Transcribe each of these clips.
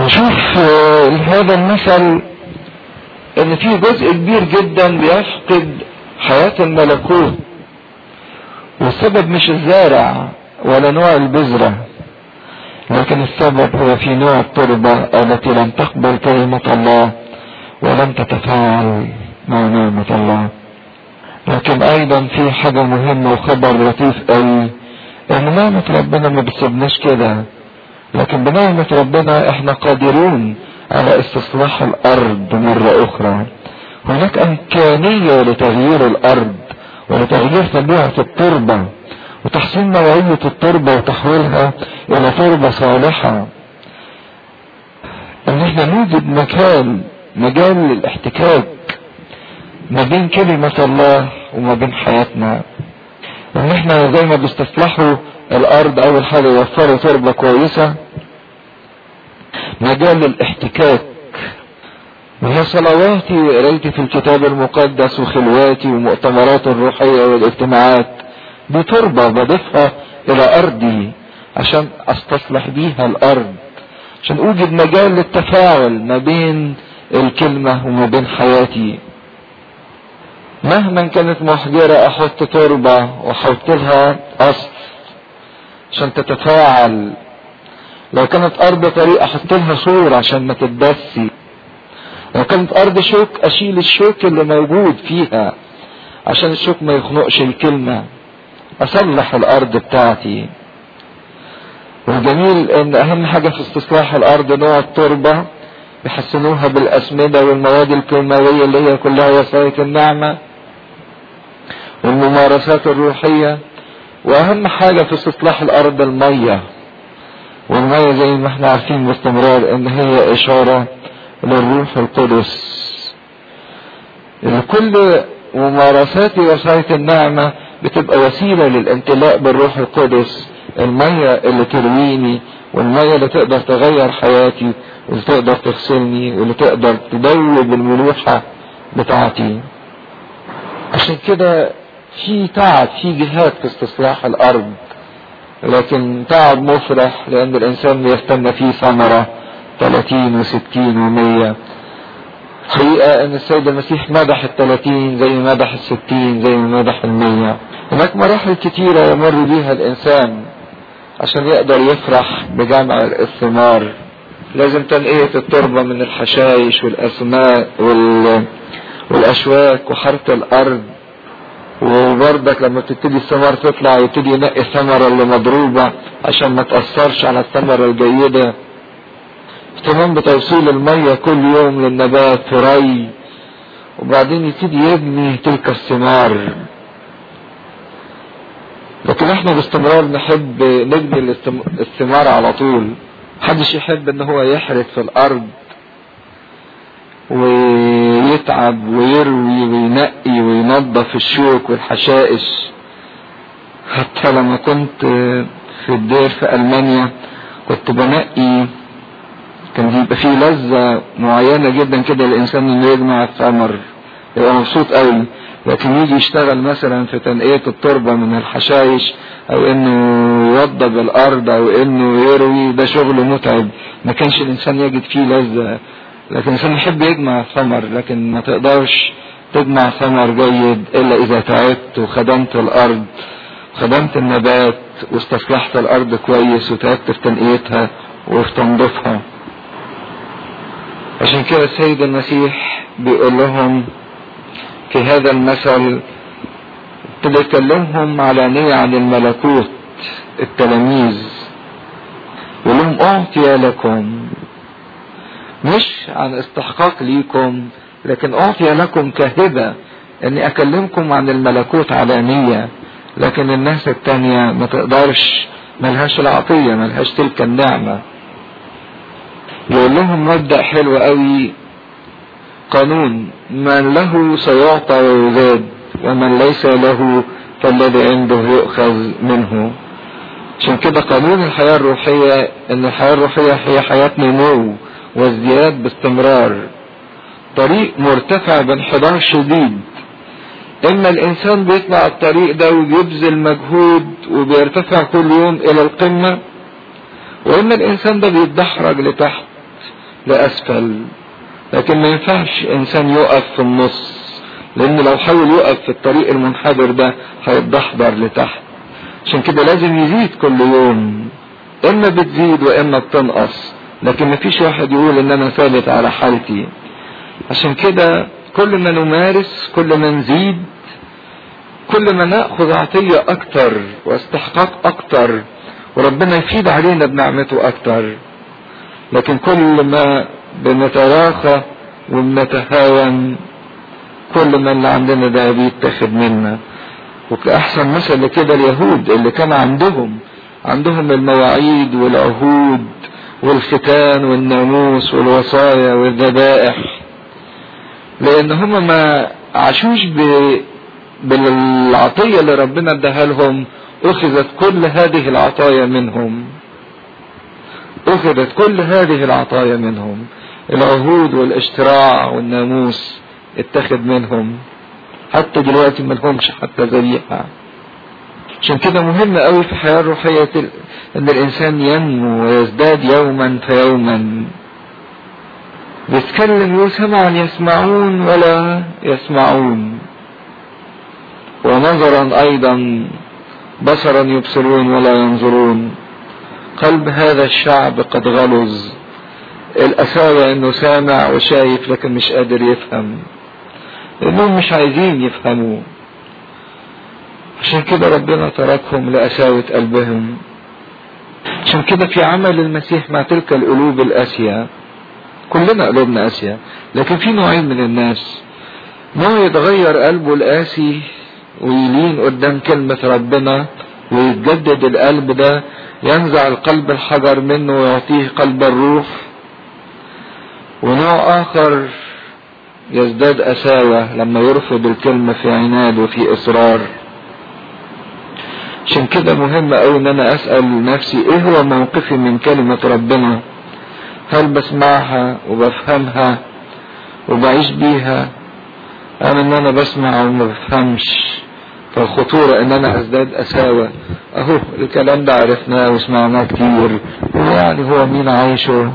نشوف هذا المثل ان في جزء كبير جدا بيفقد حياة الملكوت والسبب مش الزارع ولا نوع البذرة لكن السبب هو في نوع التربة التي لم تقبل كلمة الله ولم تتفاعل مع نعمة الله لكن ايضا في حاجة مهمة وخبر لطيف قوي ان نعمة ربنا ما بتسيبناش كده لكن بنعمة ربنا احنا قادرون على استصلاح الارض مرة اخرى هناك امكانية لتغيير الارض ولتغيير طبيعة التربة وتحسين نوعية التربة وتحويلها الى تربة صالحة ان احنا نوجد مكان مجال للاحتكاك ما بين كلمة الله وما بين حياتنا ان احنا زي ما بيستصلحوا الارض اول حاجة يوفروا تربة كويسة مجال للاحتكاك وهي صلواتي وقرايتي في الكتاب المقدس وخلواتي ومؤتمرات الروحية والاجتماعات دي تربة بضيفها الى ارضي عشان استصلح بيها الارض عشان اوجد مجال للتفاعل ما بين الكلمة وما بين حياتي مهما كانت محجرة احط تربة واحط لها اصل عشان تتفاعل لو كانت ارض طريق احط لها سور عشان ما تتدسي لو كانت ارض شوك اشيل الشوك اللي موجود فيها عشان الشوك ما يخنقش الكلمة اصلح الارض بتاعتي والجميل ان اهم حاجة في استصلاح الارض نوع التربة يحسنوها بالاسمدة والمواد الكيماوية اللي هي كلها وسائل النعمة والممارسات الروحية واهم حاجة في استصلاح الارض المية والمية زي ما احنا عارفين باستمرار ان هي اشارة للروح القدس كل ممارسات وسائل النعمة بتبقى وسيلة للامتلاء بالروح القدس المية اللي ترويني والمية اللي تقدر تغير حياتي واللي تقدر تغسلني واللي تقدر تدوب الملوحة بتاعتي عشان كده في تعب في جهاد في استصلاح الارض لكن تعب مفرح لان الانسان بيستنى فيه ثمرة 30 و60 و100 حقيقة ان السيد المسيح مدح الثلاثين زي ما مدح الستين زي ما مدح المية هناك مراحل كتيرة يمر بيها الانسان عشان يقدر يفرح بجمع الثمار لازم تنقية التربة من الحشائش والاسماء وال... والاشواك وحرث الارض وبرضك لما تبتدي الثمار تطلع يبتدي ينقي الثمرة اللي مضروبة عشان ما تأثرش على الثمرة الجيدة اهتمام بتوصيل المية كل يوم للنبات في ري وبعدين يبتدي يبني تلك الثمار لكن احنا باستمرار نحب نبني الثمار على طول محدش يحب ان هو يحرث في الارض ويتعب ويروي وينقي وينظف الشوك والحشائش حتى لما كنت في الدير في المانيا كنت بنقي كان بيبقى فيه لذة معينة جدا كده الانسان انه يجمع الثمر يبقى مبسوط قوي لكن يجي يشتغل مثلا في تنقية التربة من الحشائش او انه يوضب الارض او انه يروي ده شغل متعب ما كانش الانسان يجد فيه لذة لكن الانسان يحب يجمع ثمر لكن ما تقدرش تجمع ثمر جيد الا اذا تعبت وخدمت الارض خدمت النبات واستصلحت الارض كويس وتعبت في تنقيتها وفي تنظيفها عشان كده السيد المسيح بيقول لهم في هذا المثل ابتدى يكلمهم علانية عن الملكوت التلاميذ يقول لهم اعطي لكم مش عن استحقاق ليكم لكن اعطي لكم كهبة اني اكلمكم عن الملكوت علانية لكن الناس التانية ما تقدرش ملهاش العطية ملهاش تلك النعمة يقول لهم مبدأ حلو قوي قانون من له سيعطى ويزاد ومن ليس له فالذي عنده يؤخذ منه عشان كده قانون الحياة الروحية ان الحياة الروحية هي حياة نمو وازدياد باستمرار طريق مرتفع بانحدار شديد اما الانسان بيطلع الطريق ده وبيبذل مجهود وبيرتفع كل يوم الى القمة واما الانسان ده بيتدحرج لتحت لاسفل لكن ما ينفعش انسان يقف في النص لان لو حاول يقف في الطريق المنحدر ده هيتدحضر لتحت عشان كده لازم يزيد كل يوم اما بتزيد واما بتنقص لكن مفيش واحد يقول ان انا ثابت على حالتي عشان كده كل ما نمارس كل ما نزيد كل ما ناخذ عطيه اكتر واستحقاق اكتر وربنا يفيد علينا بنعمته اكتر لكن كل ما بنتراخى وبنتهاون كل ما اللي عندنا ده بيتاخد منا وكأحسن مثل كده اليهود اللي كان عندهم عندهم المواعيد والعهود والختان والناموس والوصايا والذبائح لان هم ما عاشوش ب... بالعطية اللي ربنا اداها لهم اخذت كل هذه العطايا منهم اخذت كل هذه العطايا منهم العهود والاشتراع والناموس اتخذ منهم حتى دلوقتي ما لهمش حتى ذبيحة عشان كده مهم قوي في الحياة الروحية ان الانسان ينمو ويزداد يوما فيوما بيتكلم يقول سمعا يسمعون ولا يسمعون ونظرا ايضا بصرا يبصرون ولا ينظرون قلب هذا الشعب قد غلظ الأساوة انه سامع وشايف لكن مش قادر يفهم لانهم مش عايزين يفهموا عشان كده ربنا تركهم لأساوة قلبهم عشان كده في عمل المسيح مع تلك القلوب القاسية كلنا قلوبنا قاسية لكن في نوعين من الناس نوع يتغير قلبه القاسي ويلين قدام كلمة ربنا ويتجدد القلب ده ينزع القلب الحجر منه ويعطيه قلب الروح ونوع آخر يزداد أساوة لما يرفض الكلمة في عناد وفي إصرار عشان كده مهم أوي إن أنا أسأل نفسي إيه هو موقفي من كلمة ربنا هل بسمعها وبفهمها وبعيش بيها أم إن أنا بسمع وما بفهمش فالخطورة إن أنا أزداد أساوة أهو الكلام ده عرفناه وسمعناه كتير ويعني هو مين عايشه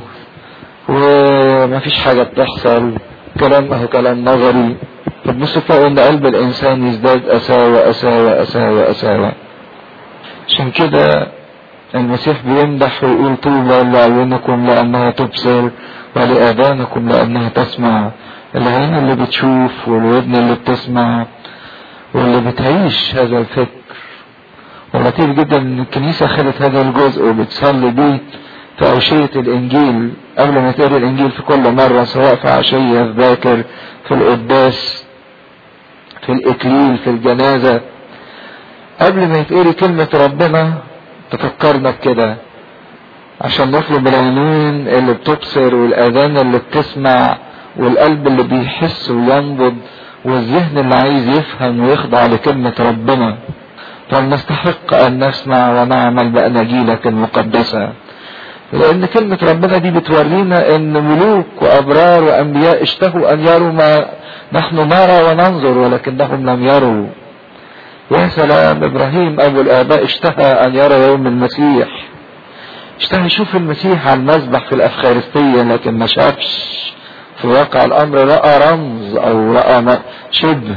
وما فيش حاجة بتحصل كلام اهو كلام نظري فتبص تلاقوا ان قلب الانسان يزداد اساوة اساوة اساوة اساوة عشان كده المسيح بيمدح ويقول طوبى لعيونكم لانها تبصر ولاذانكم لانها تسمع العين اللي بتشوف والودن اللي بتسمع واللي بتعيش هذا الفكر ولطيف جدا ان الكنيسة خدت هذا الجزء وبتصلي بيه في أوشية الإنجيل قبل ما تقري الإنجيل في كل مرة سواء في عشية في باكر في القداس في الإكليل في الجنازة قبل ما يتقري كلمة ربنا تفكرنا بكده عشان نطلب العينين اللي بتبصر والآذان اللي بتسمع والقلب اللي بيحس وينبض والذهن اللي عايز يفهم ويخضع لكلمة ربنا فلنستحق أن نسمع ونعمل بأناجيلك المقدسة لان كلمة ربنا دي بتورينا ان ملوك وابرار وانبياء اشتهوا ان يروا ما نحن نرى وننظر ولكنهم لم يروا يا سلام ابراهيم ابو الاباء اشتهى ان يرى يوم المسيح اشتهى يشوف المسيح على المذبح في الافخارستية لكن ما شافش في واقع الامر رأى رمز او رأى شبه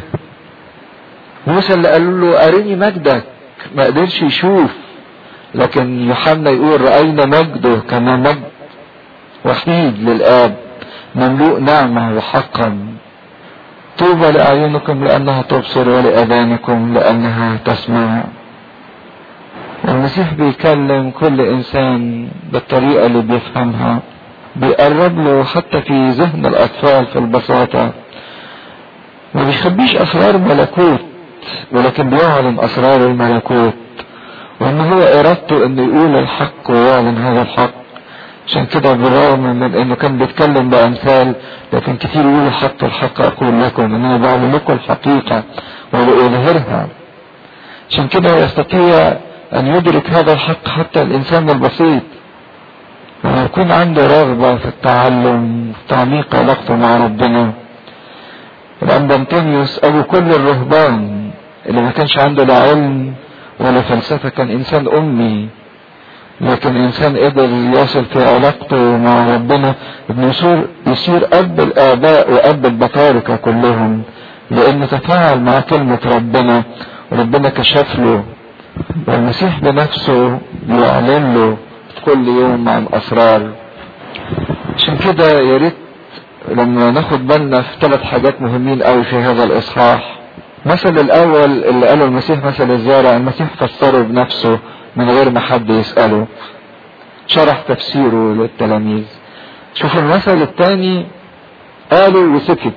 موسى اللي قالوا له ارني مجدك ما قدرش يشوف لكن يوحنا يقول رأينا مجده كما مجد وحيد للآب مملوء نعمة وحقا طوبى لأعينكم لأنها تبصر ولأذانكم لأنها تسمع المسيح بيكلم كل إنسان بالطريقة اللي بيفهمها بيقرب له حتى في ذهن الأطفال في البساطة ما بيخبيش أسرار ملكوت ولكن بيعلن أسرار الملكوت وان هو ارادته انه يقول الحق ويعلن هذا الحق عشان كده بالرغم من انه كان بيتكلم بامثال لكن كتير يقول الحق الحق اقول لكم ان انا بعلن لكم الحقيقة ولاظهرها عشان كده يستطيع ان يدرك هذا الحق حتى الانسان البسيط لما يكون عنده رغبة في التعلم في تعميق علاقته مع ربنا الأنبا أنطونيوس أبو كل الرهبان اللي ما كانش عنده لا علم ولا فلسفة كان إنسان أمي لكن انسان قدر يصل في علاقته مع ربنا انه يصير يصير اب الاباء واب البطاركه كلهم لانه تفاعل مع كلمه ربنا وربنا كشف له والمسيح بنفسه بيعلن له كل يوم عن اسرار عشان كده يا ريت لما ناخد بالنا في ثلاث حاجات مهمين قوي في هذا الاصحاح مثل الاول اللي قاله المسيح مثل الزارع المسيح فسره بنفسه من غير ما حد يسأله شرح تفسيره للتلاميذ شوفوا المثل الثاني قالوا وسكت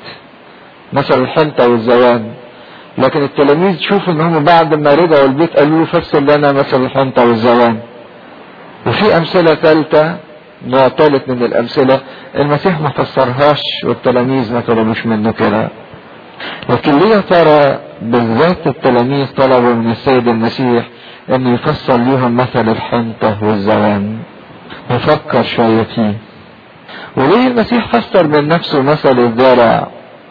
مثل الحنطة والزوان لكن التلاميذ شوفوا ان هم بعد ما رجعوا البيت قالوا له فسر لنا مثل الحنطة والزوان وفي امثلة ثالثة نوع ثالث من الامثلة المسيح ما فسرهاش والتلاميذ ما طلبوش منه كده لكن ليه ترى بالذات التلاميذ طلبوا من السيد المسيح انه يفسر ليهم مثل الحنطة والزوان نفكر شوية فيه وليه المسيح فسر من نفسه مثل الزرع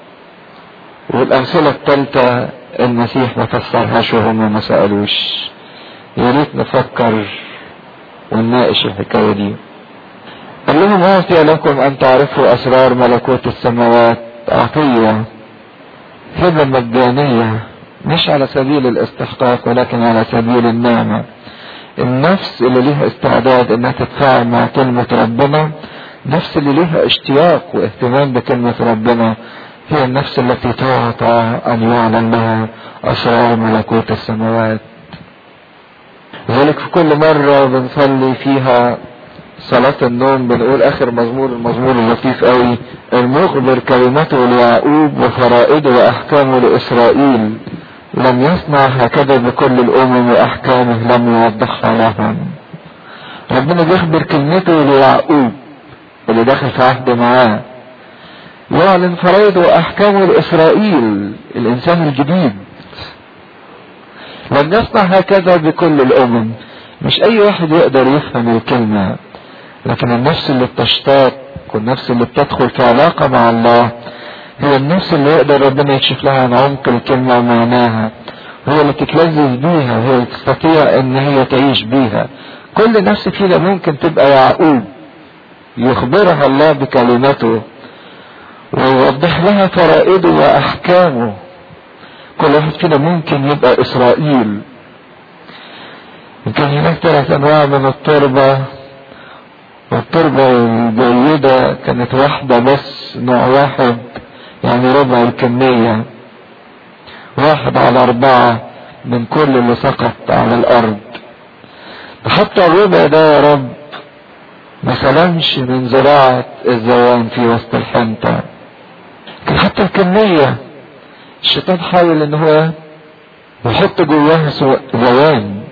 والامثلة الثالثة المسيح ما فسرهاش وهم ما سألوش يا ريت نفكر ونناقش الحكاية دي قال لهم أعطي لكم أن تعرفوا أسرار ملكوت السماوات عطية هبة مجانية مش على سبيل الاستحقاق ولكن على سبيل النعمة النفس اللي ليها استعداد انها تتفاعل مع كلمة ربنا نفس اللي ليها اشتياق واهتمام بكلمة ربنا هي النفس التي تعطى ان يعلن لها اسرار ملكوت السماوات لذلك في كل مرة بنصلي فيها صلاة النوم بنقول اخر مزمور المزمور اللطيف قوي المخبر كلمته ليعقوب وفرائده واحكامه لاسرائيل لم يصنع هكذا بكل الامم واحكامه لم يوضحها لهم ربنا بيخبر كلمته ليعقوب اللي داخل في عهد معاه يعلن فرائده واحكامه لاسرائيل الانسان الجديد لم يصنع هكذا بكل الامم مش اي واحد يقدر يفهم الكلمه لكن النفس اللي بتشتاق والنفس اللي بتدخل في علاقة مع الله هي النفس اللي يقدر ربنا يكشف لها عن عمق الكلمة ومعناها هي اللي تتلذذ بيها وهي اللي تستطيع ان هي تعيش بيها كل نفس فينا ممكن تبقى يعقوب يخبرها الله بكلمته ويوضح لها فرائده واحكامه كل واحد فينا ممكن يبقى اسرائيل يمكن هناك ثلاث انواع من التربه والتربة الجيدة كانت واحدة بس نوع واحد يعني ربع الكمية واحد على أربعة من كل اللي سقط على الأرض حتى الربع ده يا رب ما سلمش من زراعة الزوان في وسط الحنطة لكن حتى الكمية الشيطان حاول ان هو يحط جواها زوان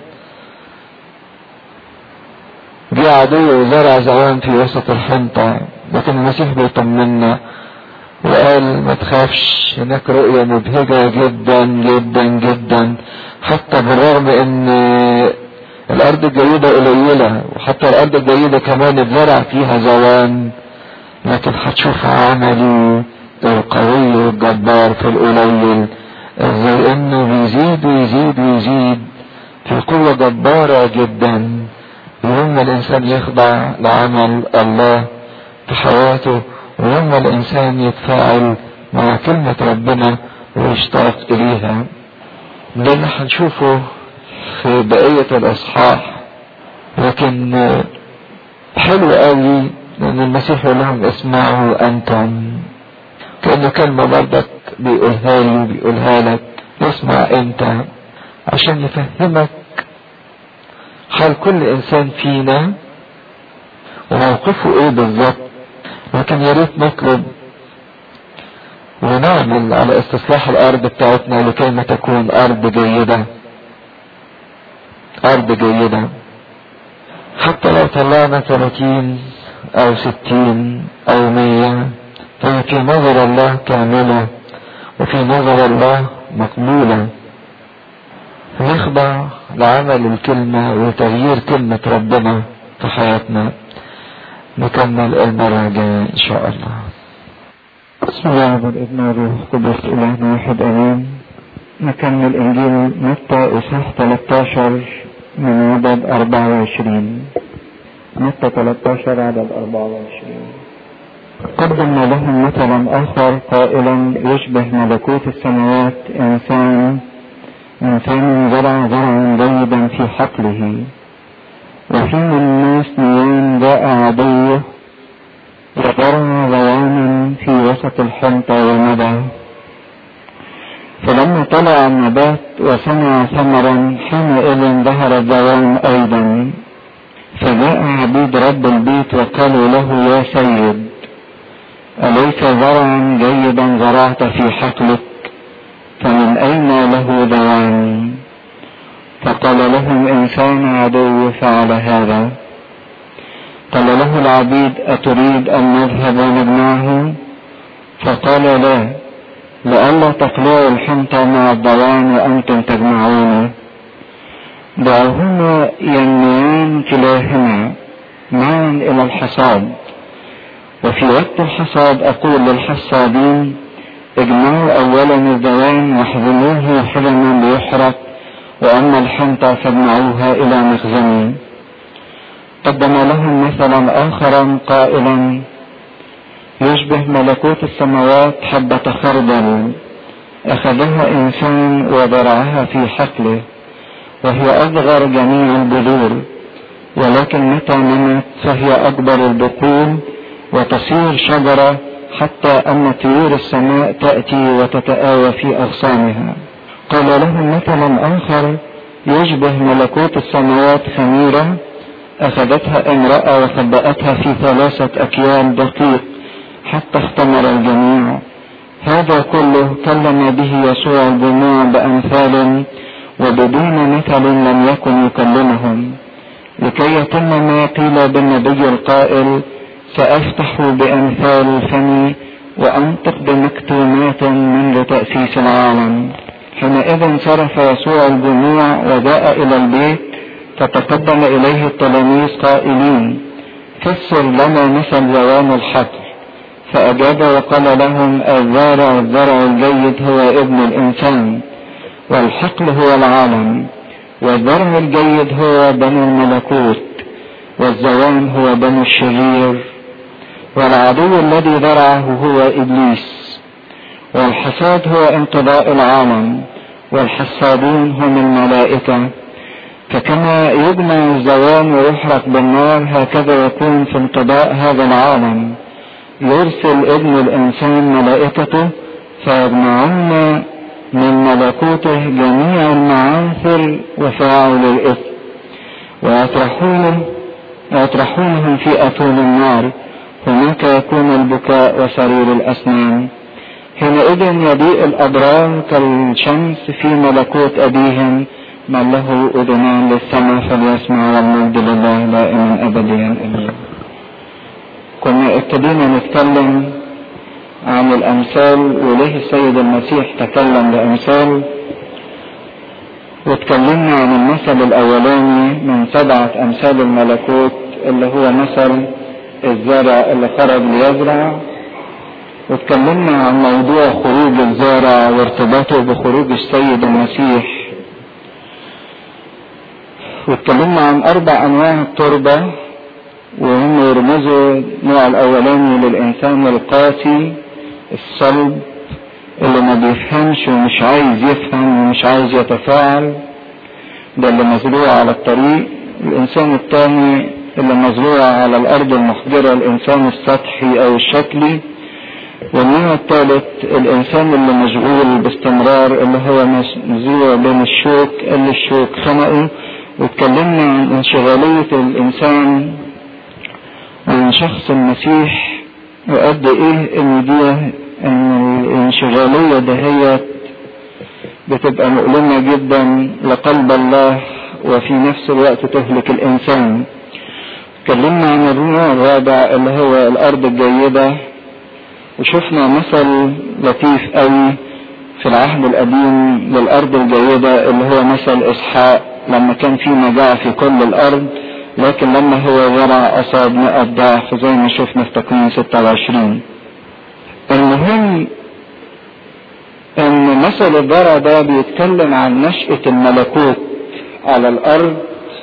جه عدو وزرع زوان في وسط الحنطة لكن المسيح بيطمنا وقال ما تخافش هناك رؤية مبهجة جدا جدا جدا حتى بالرغم ان الارض الجيدة قليلة وحتى الارض الجيدة كمان اتزرع فيها زوان لكن هتشوف عملي القوي والجبار في القليل ازاي انه بيزيد ويزيد ويزيد في قوة جبارة جدا يوم الانسان يخضع لعمل الله في حياته ويوم الانسان يتفاعل مع كلمة ربنا ويشتاق اليها ده اللي هنشوفه في بقية الاصحاح لكن حلو قوي لان المسيح يقول لهم اسمعوا انتم كأنه كلمة برضك بيقولها لي وبيقولها لك اسمع انت عشان يفهمك حال كل انسان فينا وموقفه ايه بالظبط لكن يا ريت نطلب ونعمل على استصلاح الارض بتاعتنا لكي ما تكون ارض جيدة ارض جيدة حتى لو طلعنا 30 او 60 او 100 فهي في نظر الله كاملة وفي نظر الله مقبولة نخضع لعمل الكلمة وتغيير كلمة ربنا في حياتنا نكمل المرة الجاية إن شاء الله بسم الله والابن والروح القدس إلهنا واحد أمين نكمل إنجيل متى إصحاح 13 من عدد 24 متى 13 عدد 24 قدم لهم مثلا آخر قائلا يشبه ملكوت السماوات إنسان إنسان زرع زرعا جيدا في حقله وحين الناس نيام جاء عدوه وزرع زوانا في وسط الحنطة ومدى فلما طلع النبات وصنع ثمرا حينئذ ظهر الزوان أيضا فجاء عبيد رب البيت وقالوا له يا سيد أليس زرعا جيدا زرعت في حقلك فمن أين له زوان فقال لهم إنسان عدو فعل هذا قال له العبيد أتريد أن نذهب ونجمعه فقال لا لئلا تقلعوا الحنطة مع الضوان وأنتم تجمعون دعوهما ينميان كلاهما معا إلى الحصاد وفي وقت الحصاد أقول للحصادين اجمعوا أولا الزوان واحزموه حزما ليحرق وأما الحنطة فاجمعوها إلى مخزن قدم لهم مثلا آخرا قائلا يشبه ملكوت السماوات حبة خردل أخذها إنسان وزرعها في حقله وهي أصغر جميع البذور ولكن متى نمت فهي أكبر البقول وتصير شجرة حتى أن طيور السماء تأتي وتتآوى في أغصانها قال لهم مثلا آخر يشبه ملكوت السماوات خميرة أخذتها امرأة وخبأتها في ثلاثة أكيال دقيق حتى اختمر الجميع هذا كله كلم به يسوع الجموع بأمثال وبدون مثل لم يكن يكلمهم لكي يتم ما قيل بالنبي القائل سأفتح بأمثال فمي وأنطق بمكتومات منذ تأسيس العالم حينئذ انصرف يسوع الجموع وجاء إلى البيت فتقدم إليه التلاميذ قائلين فسر لنا مثل زوام الحقل فأجاب وقال لهم الزارع الزرع الجيد هو ابن الإنسان والحقل هو العالم والزرع الجيد هو بنو الملكوت والزوام هو بنو الشرير والعدو الذي زرعه هو إبليس والحصاد هو انقضاء العالم والحصادون هم الملائكة فكما يجمع الزوام ويحرق بالنار هكذا يكون في انقضاء هذا العالم يرسل ابن الإنسان ملائكته فيجمعون من ملكوته جميع المعاثر وفاعل الإثم ويطرحونه ويطرحونهم في أتون النار هناك يكون البكاء وسرير الأسنان حينئذ يضيء الأبرار كالشمس في ملكوت أبيهم من له أذنان للسمع فليسمع والمجد لله دائما أبديا آمين كنا ابتدينا نتكلم عن الأمثال وليه السيد المسيح تكلم بأمثال واتكلمنا عن المثل الأولاني من سبعة أمثال الملكوت اللي هو مثل الزارع اللي خرج ليزرع واتكلمنا عن موضوع خروج الزارع وارتباطه بخروج السيد المسيح واتكلمنا عن أربع أنواع التربة وهم يرمزوا النوع الأولاني للإنسان القاسي الصلب اللي ما بيفهمش ومش عايز يفهم ومش عايز يتفاعل ده اللي مزروع على الطريق الإنسان الثاني اللي مزروع على الأرض المحجرة الإنسان السطحي أو الشكلي والنوع الثالث الإنسان اللي مشغول باستمرار اللي هو مزروع بين الشوك اللي الشوك خنقه واتكلمنا عن انشغالية الإنسان عن شخص المسيح وقد إيه إن دي إن الانشغالية دهيت بتبقى مؤلمة جدا لقلب الله وفي نفس الوقت تهلك الإنسان اتكلمنا عن النوع الرابع اللي هو الأرض الجيدة وشفنا مثل لطيف قوي في العهد القديم للأرض الجيدة اللي هو مثل إسحاق لما كان في مجاعة في كل الأرض لكن لما هو زرع أصاب مئة ضعف زي ما شفنا في تكوين 26 المهم ان مثل الزرع ده بيتكلم عن نشأة الملكوت على الأرض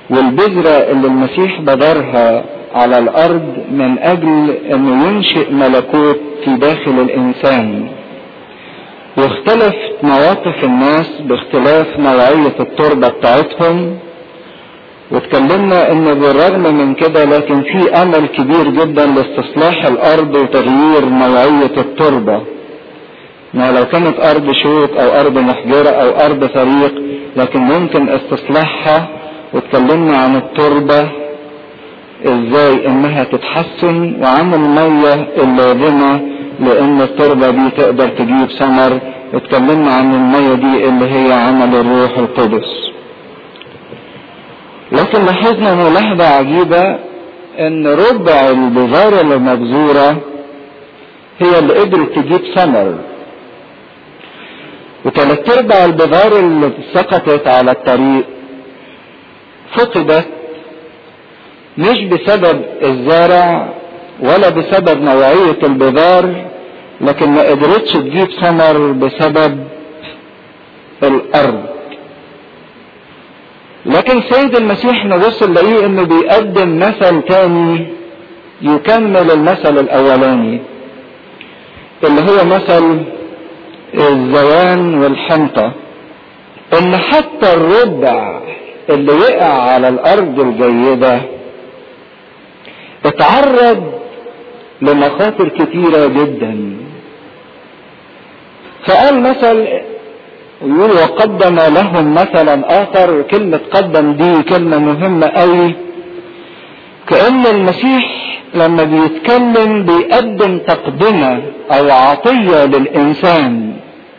والبذرة اللي المسيح بذرها على الارض من اجل انه ينشئ ملكوت في داخل الانسان واختلف مواقف الناس باختلاف نوعية التربة بتاعتهم واتكلمنا ان بالرغم من كده لكن في امل كبير جدا لاستصلاح الارض وتغيير نوعية التربة ما لو كانت ارض شوك او ارض محجرة او ارض فريق لكن ممكن استصلاحها واتكلمنا عن التربة ازاي انها تتحسن وعن المية اللازمة لان التربة دي تقدر تجيب ثمر اتكلمنا عن المية دي اللي هي عمل الروح القدس لكن لاحظنا ملاحظة عجيبة ان ربع البذار اللي مبذورة هي اللي قدرت تجيب ثمر وثلاث ارباع البذار اللي سقطت على الطريق فقدت مش بسبب الزارع ولا بسبب نوعية البذار لكن ما قدرتش تجيب ثمر بسبب الارض لكن سيد المسيح نبص نلاقيه انه بيقدم مثل تاني يكمل المثل الاولاني اللي هو مثل الزوان والحنطة ان حتى الربع اللي وقع على الارض الجيدة اتعرض لمخاطر كتيرة جدا فقال مثل يقول وقدم لهم مثلا اخر كلمة قدم دي كلمة مهمة قوي كأن المسيح لما بيتكلم بيقدم تقدمة او عطية للانسان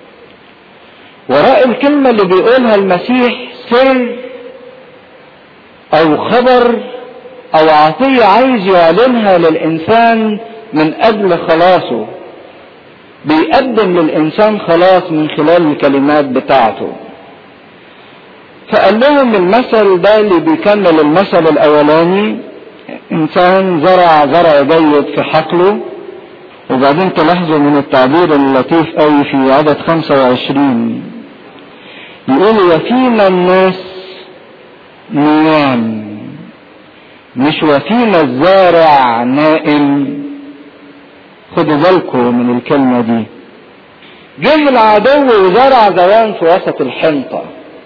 وراء الكلمة اللي بيقولها المسيح سر او خبر او عطية عايز يعلنها للانسان من اجل خلاصه بيقدم للانسان خلاص من خلال الكلمات بتاعته فقال لهم المثل ده اللي بيكمل المثل الاولاني انسان زرع زرع جيد في حقله وبعدين تلاحظوا من التعبير اللطيف قوي في عدد 25 يقول وفينا الناس نيام مش وفينا الزارع نائم خدوا بالكم من الكلمة دي جه العدو وزرع زوان في وسط الحنطة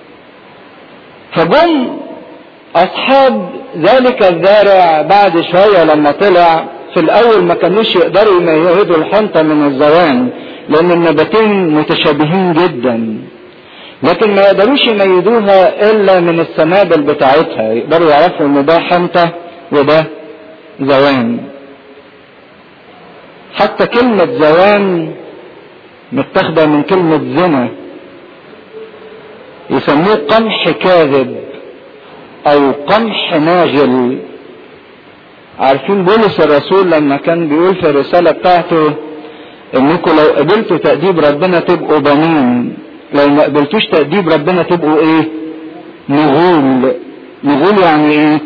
فجم أصحاب ذلك الزارع بعد شوية لما طلع في الأول ما كانوش يقدروا يميزوا الحنطة من الزوان لأن النباتين متشابهين جدا لكن ما يقدروش يميزوها إلا من السنابل بتاعتها يقدروا يعرفوا إن ده حنطة وده زوان حتى كلمة زوان متاخدة من كلمة زنا يسموه قمح كاذب او قمح ناجل عارفين بولس الرسول لما كان بيقول في الرسالة بتاعته انكم لو قبلتوا تأديب ربنا تبقوا بنين لو ما قبلتوش تأديب ربنا تبقوا ايه نغول نغول يعني ايه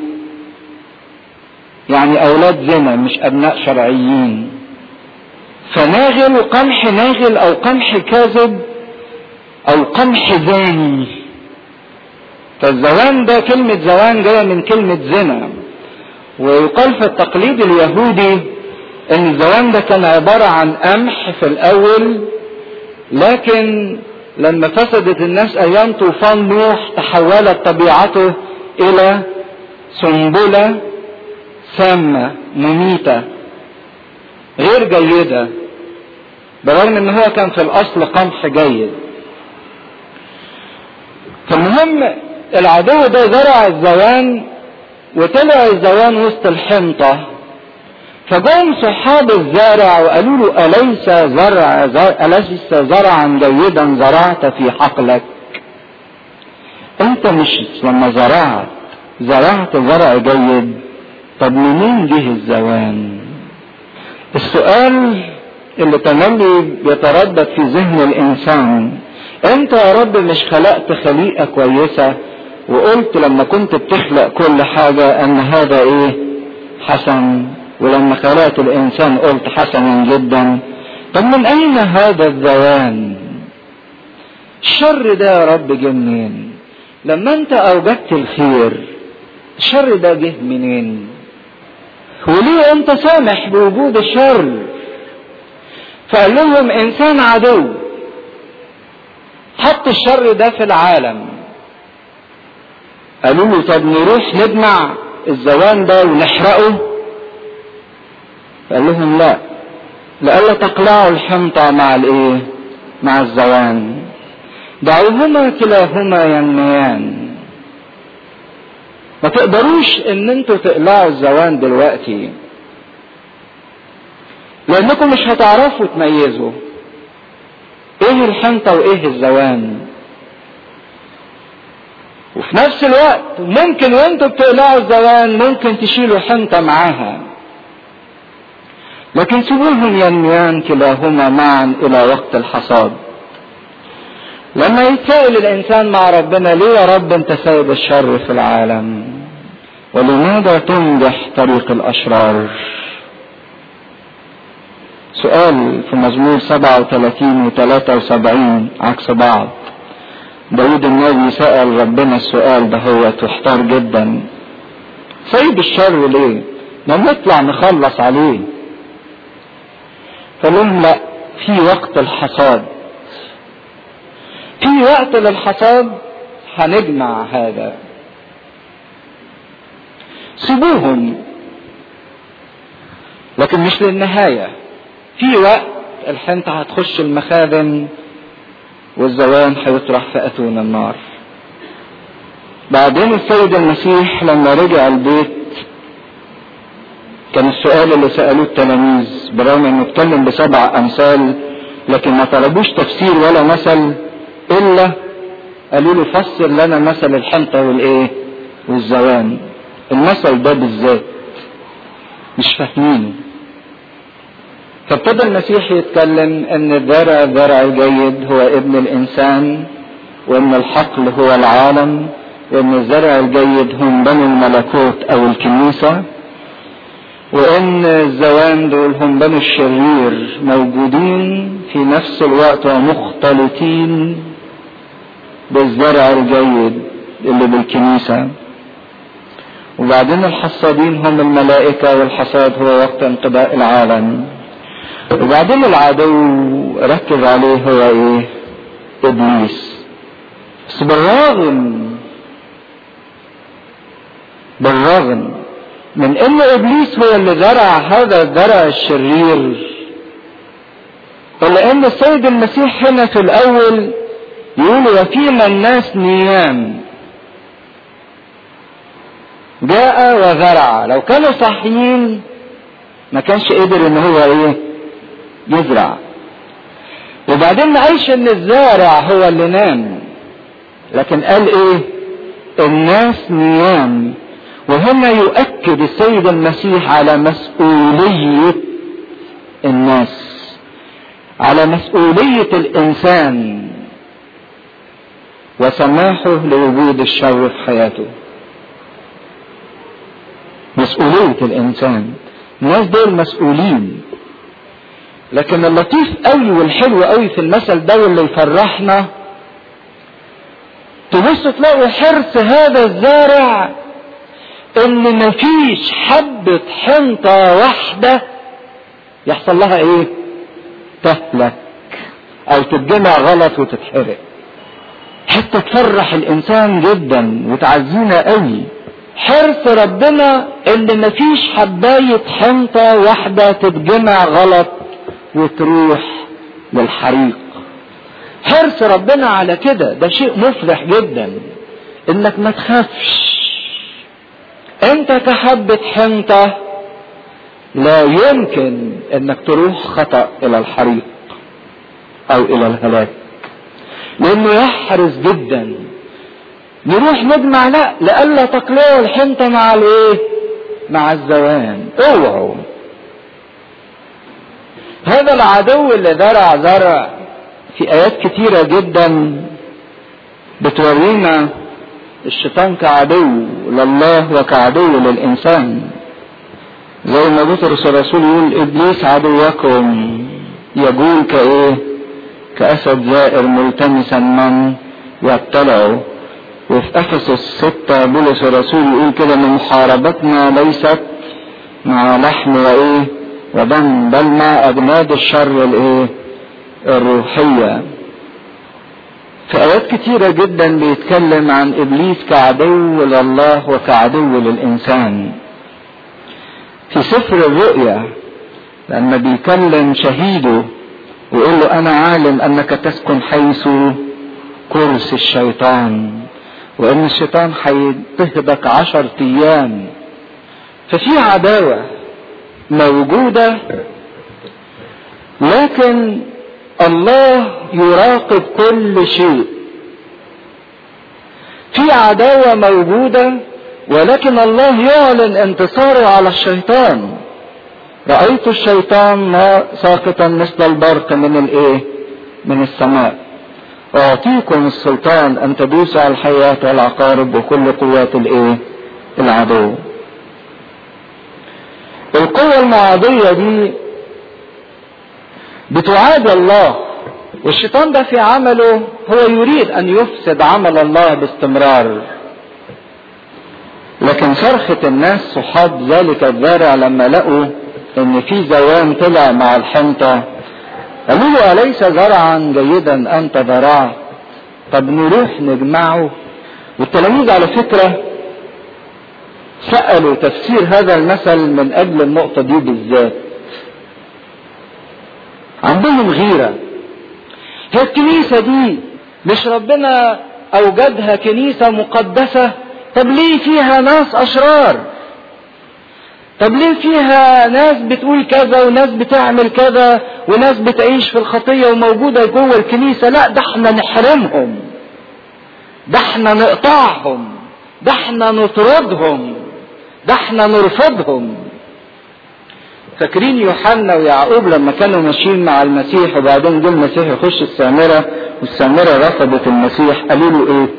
يعني اولاد زنا مش ابناء شرعيين فناغل قمح ناغل او قمح كاذب او قمح زاني فالزوان ده كلمة زوان جاية من كلمة زنا ويقال في التقليد اليهودي ان الزوان ده كان عبارة عن قمح في الاول لكن لما فسدت الناس ايام طوفان نوح تحولت طبيعته الى سنبلة سامة مميتة غير جيدة بالرغم ان هو كان في الاصل قمح جيد فالمهم العدو ده زرع الزوان وطلع الزوان وسط الحنطة فجم صحاب الزارع وقالوا له أليس زرع زر... أليس زرعا جيدا زرعت في حقلك انت مش لما زرعت زرعت زرع جيد طب منين جه الزوان السؤال اللي تملي بيتردد في ذهن الانسان انت يا رب مش خلقت خليقه كويسه وقلت لما كنت بتخلق كل حاجه ان هذا ايه حسن ولما خلقت الانسان قلت حسنا جدا طب من اين هذا الزوان الشر ده يا رب جه منين لما انت اوجدت الخير الشر ده جه منين وليه انت سامح بوجود الشر فقال لهم انسان عدو حط الشر ده في العالم قالوا له طب نروح نجمع الزوان ده ونحرقه قال لهم لا لئلا تقلعوا الحنطة مع الايه مع الزوان دعوهما كلاهما ينميان ما تقدروش ان انتوا تقلعوا الزوان دلوقتي لانكم مش هتعرفوا تميزوا ايه الحنطة وايه الزوان وفي نفس الوقت ممكن وانتوا بتقلعوا الزوان ممكن تشيلوا حنطة معاها لكن سيبوهم ينميان كلاهما معا الى وقت الحصاد لما يتسائل الانسان مع ربنا ليه يا رب انت سايب الشر في العالم ولماذا تنجح طريق الاشرار سؤال في مزمور 37 و 73 عكس بعض داود النبي سأل ربنا السؤال ده هو تحتار جدا سايب الشر ليه ما نطلع نخلص عليه فلهم لا في وقت الحصاد في وقت للحصاد هنجمع هذا سيبوهم لكن مش للنهاية في وقت الحنطة هتخش المخازن والزوان هيطرح في أتون النار بعدين السيد المسيح لما رجع البيت كان السؤال اللي سألوه التلاميذ برغم انه اتكلم بسبع امثال لكن ما طلبوش تفسير ولا مثل الا قالوا له فسر لنا مثل الحنطة والايه والزوان المثل ده بالذات مش فاهمينه فابتدى المسيح يتكلم ان الزرع الزرع الجيد هو ابن الانسان وان الحقل هو العالم وان الزرع الجيد هم بني الملكوت او الكنيسة وان الزوان دول هم بني الشرير موجودين في نفس الوقت ومختلطين بالزرع الجيد اللي بالكنيسة وبعدين الحصادين هم الملائكة والحصاد هو وقت انقضاء العالم وبعدين العدو ركز عليه هو ايه ابليس بس بالرغم بالرغم من ان ابليس هو اللي زرع هذا الزرع الشرير الا ان السيد المسيح هنا في الاول يقول وفيما الناس نيام جاء وزرع لو كانوا صحيين ما كانش قدر ان هو ايه يزرع وبعدين ما قالش ان الزارع هو اللي نام لكن قال ايه الناس نيام وهنا يؤكد السيد المسيح على مسؤولية الناس على مسؤولية الإنسان وسماحه لوجود الشر في حياته مسؤولية الإنسان الناس دول مسؤولين لكن اللطيف قوي والحلو قوي في المثل ده واللي يفرحنا تبص تلاقوا حرص هذا الزارع ان مفيش حبة حنطة واحدة يحصل لها ايه تهلك او تتجمع غلط وتتحرق حتى تفرح الانسان جدا وتعزينا قوي حرص ربنا ان مفيش حباية حنطة واحدة تتجمع غلط وتروح للحريق حرص ربنا على كده ده شيء مفرح جدا انك ما تخافش انت كحبة حنطة لا يمكن انك تروح خطأ الى الحريق او الى الهلاك لانه يحرص جدا نروح نجمع لا لألا تقلعوا الحنطة مع الايه مع الزوان اوعوا هذا العدو اللي زرع زرع في ايات كتيرة جدا بتورينا الشيطان كعدو لله وكعدو للانسان زي ما بطرس الرسول يقول ابليس عدوكم يقول كايه كاسد زائر ملتمسا من يبتلعه وفي افسس ستة بولس الرسول يقول كده ان محاربتنا ليست مع لحم وايه ودم بل مع اجناد الشر الايه الروحية في ايات كتيرة جدا بيتكلم عن ابليس كعدو لله وكعدو للانسان في سفر الرؤيا لما بيكلم شهيده ويقول له انا عالم انك تسكن حيث كرسي الشيطان وان الشيطان هيضطهدك عشر ايام ففي عداوة موجودة لكن الله يراقب كل شيء في عداوة موجودة ولكن الله يعلن انتصاره على الشيطان رأيت الشيطان ساقطا مثل البرق من الايه من السماء أعطيكم السلطان أن تدوسوا على الحياة والعقارب وكل قوات الإيه؟ العدو. القوة المعادية دي بتعادي الله والشيطان ده في عمله هو يريد أن يفسد عمل الله باستمرار. لكن صرخة الناس صحاب ذلك الزارع لما لقوا إن في زوام طلع مع الحنطة قالوا له أليس زرعا جيدا أنت زرعت طب نروح نجمعه والتلاميذ على فكرة سألوا تفسير هذا المثل من أجل النقطة دي بالذات عندهم غيرة هي الكنيسة دي مش ربنا أوجدها كنيسة مقدسة طب ليه فيها ناس أشرار طب ليه فيها ناس بتقول كذا وناس بتعمل كذا وناس بتعيش في الخطية وموجودة جوه الكنيسة لا ده احنا نحرمهم ده احنا نقطعهم ده احنا نطردهم ده احنا نرفضهم فاكرين يوحنا ويعقوب لما كانوا ماشيين مع المسيح وبعدين جه المسيح يخش السامرة والسامرة رفضت المسيح قالوا له ايه؟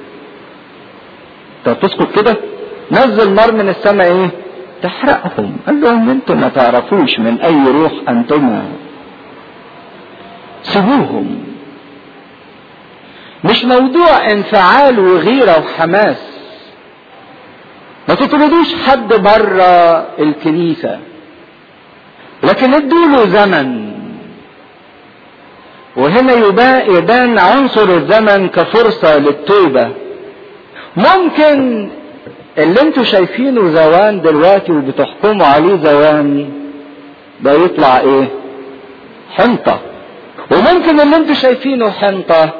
طب تسكت كده؟ نزل نار من السماء ايه؟ تحرقهم قال لهم انتم ما تعرفوش من اي روح انتما سيبوهم مش موضوع انفعال وغيرة وحماس ما تطردوش حد بره الكنيسة لكن ادوا له زمن وهنا يبان عنصر الزمن كفرصة للتوبة ممكن اللي انتوا شايفينه زوان دلوقتي وبتحكموا عليه زوان ده يطلع ايه حنطة وممكن اللي انتوا شايفينه حنطة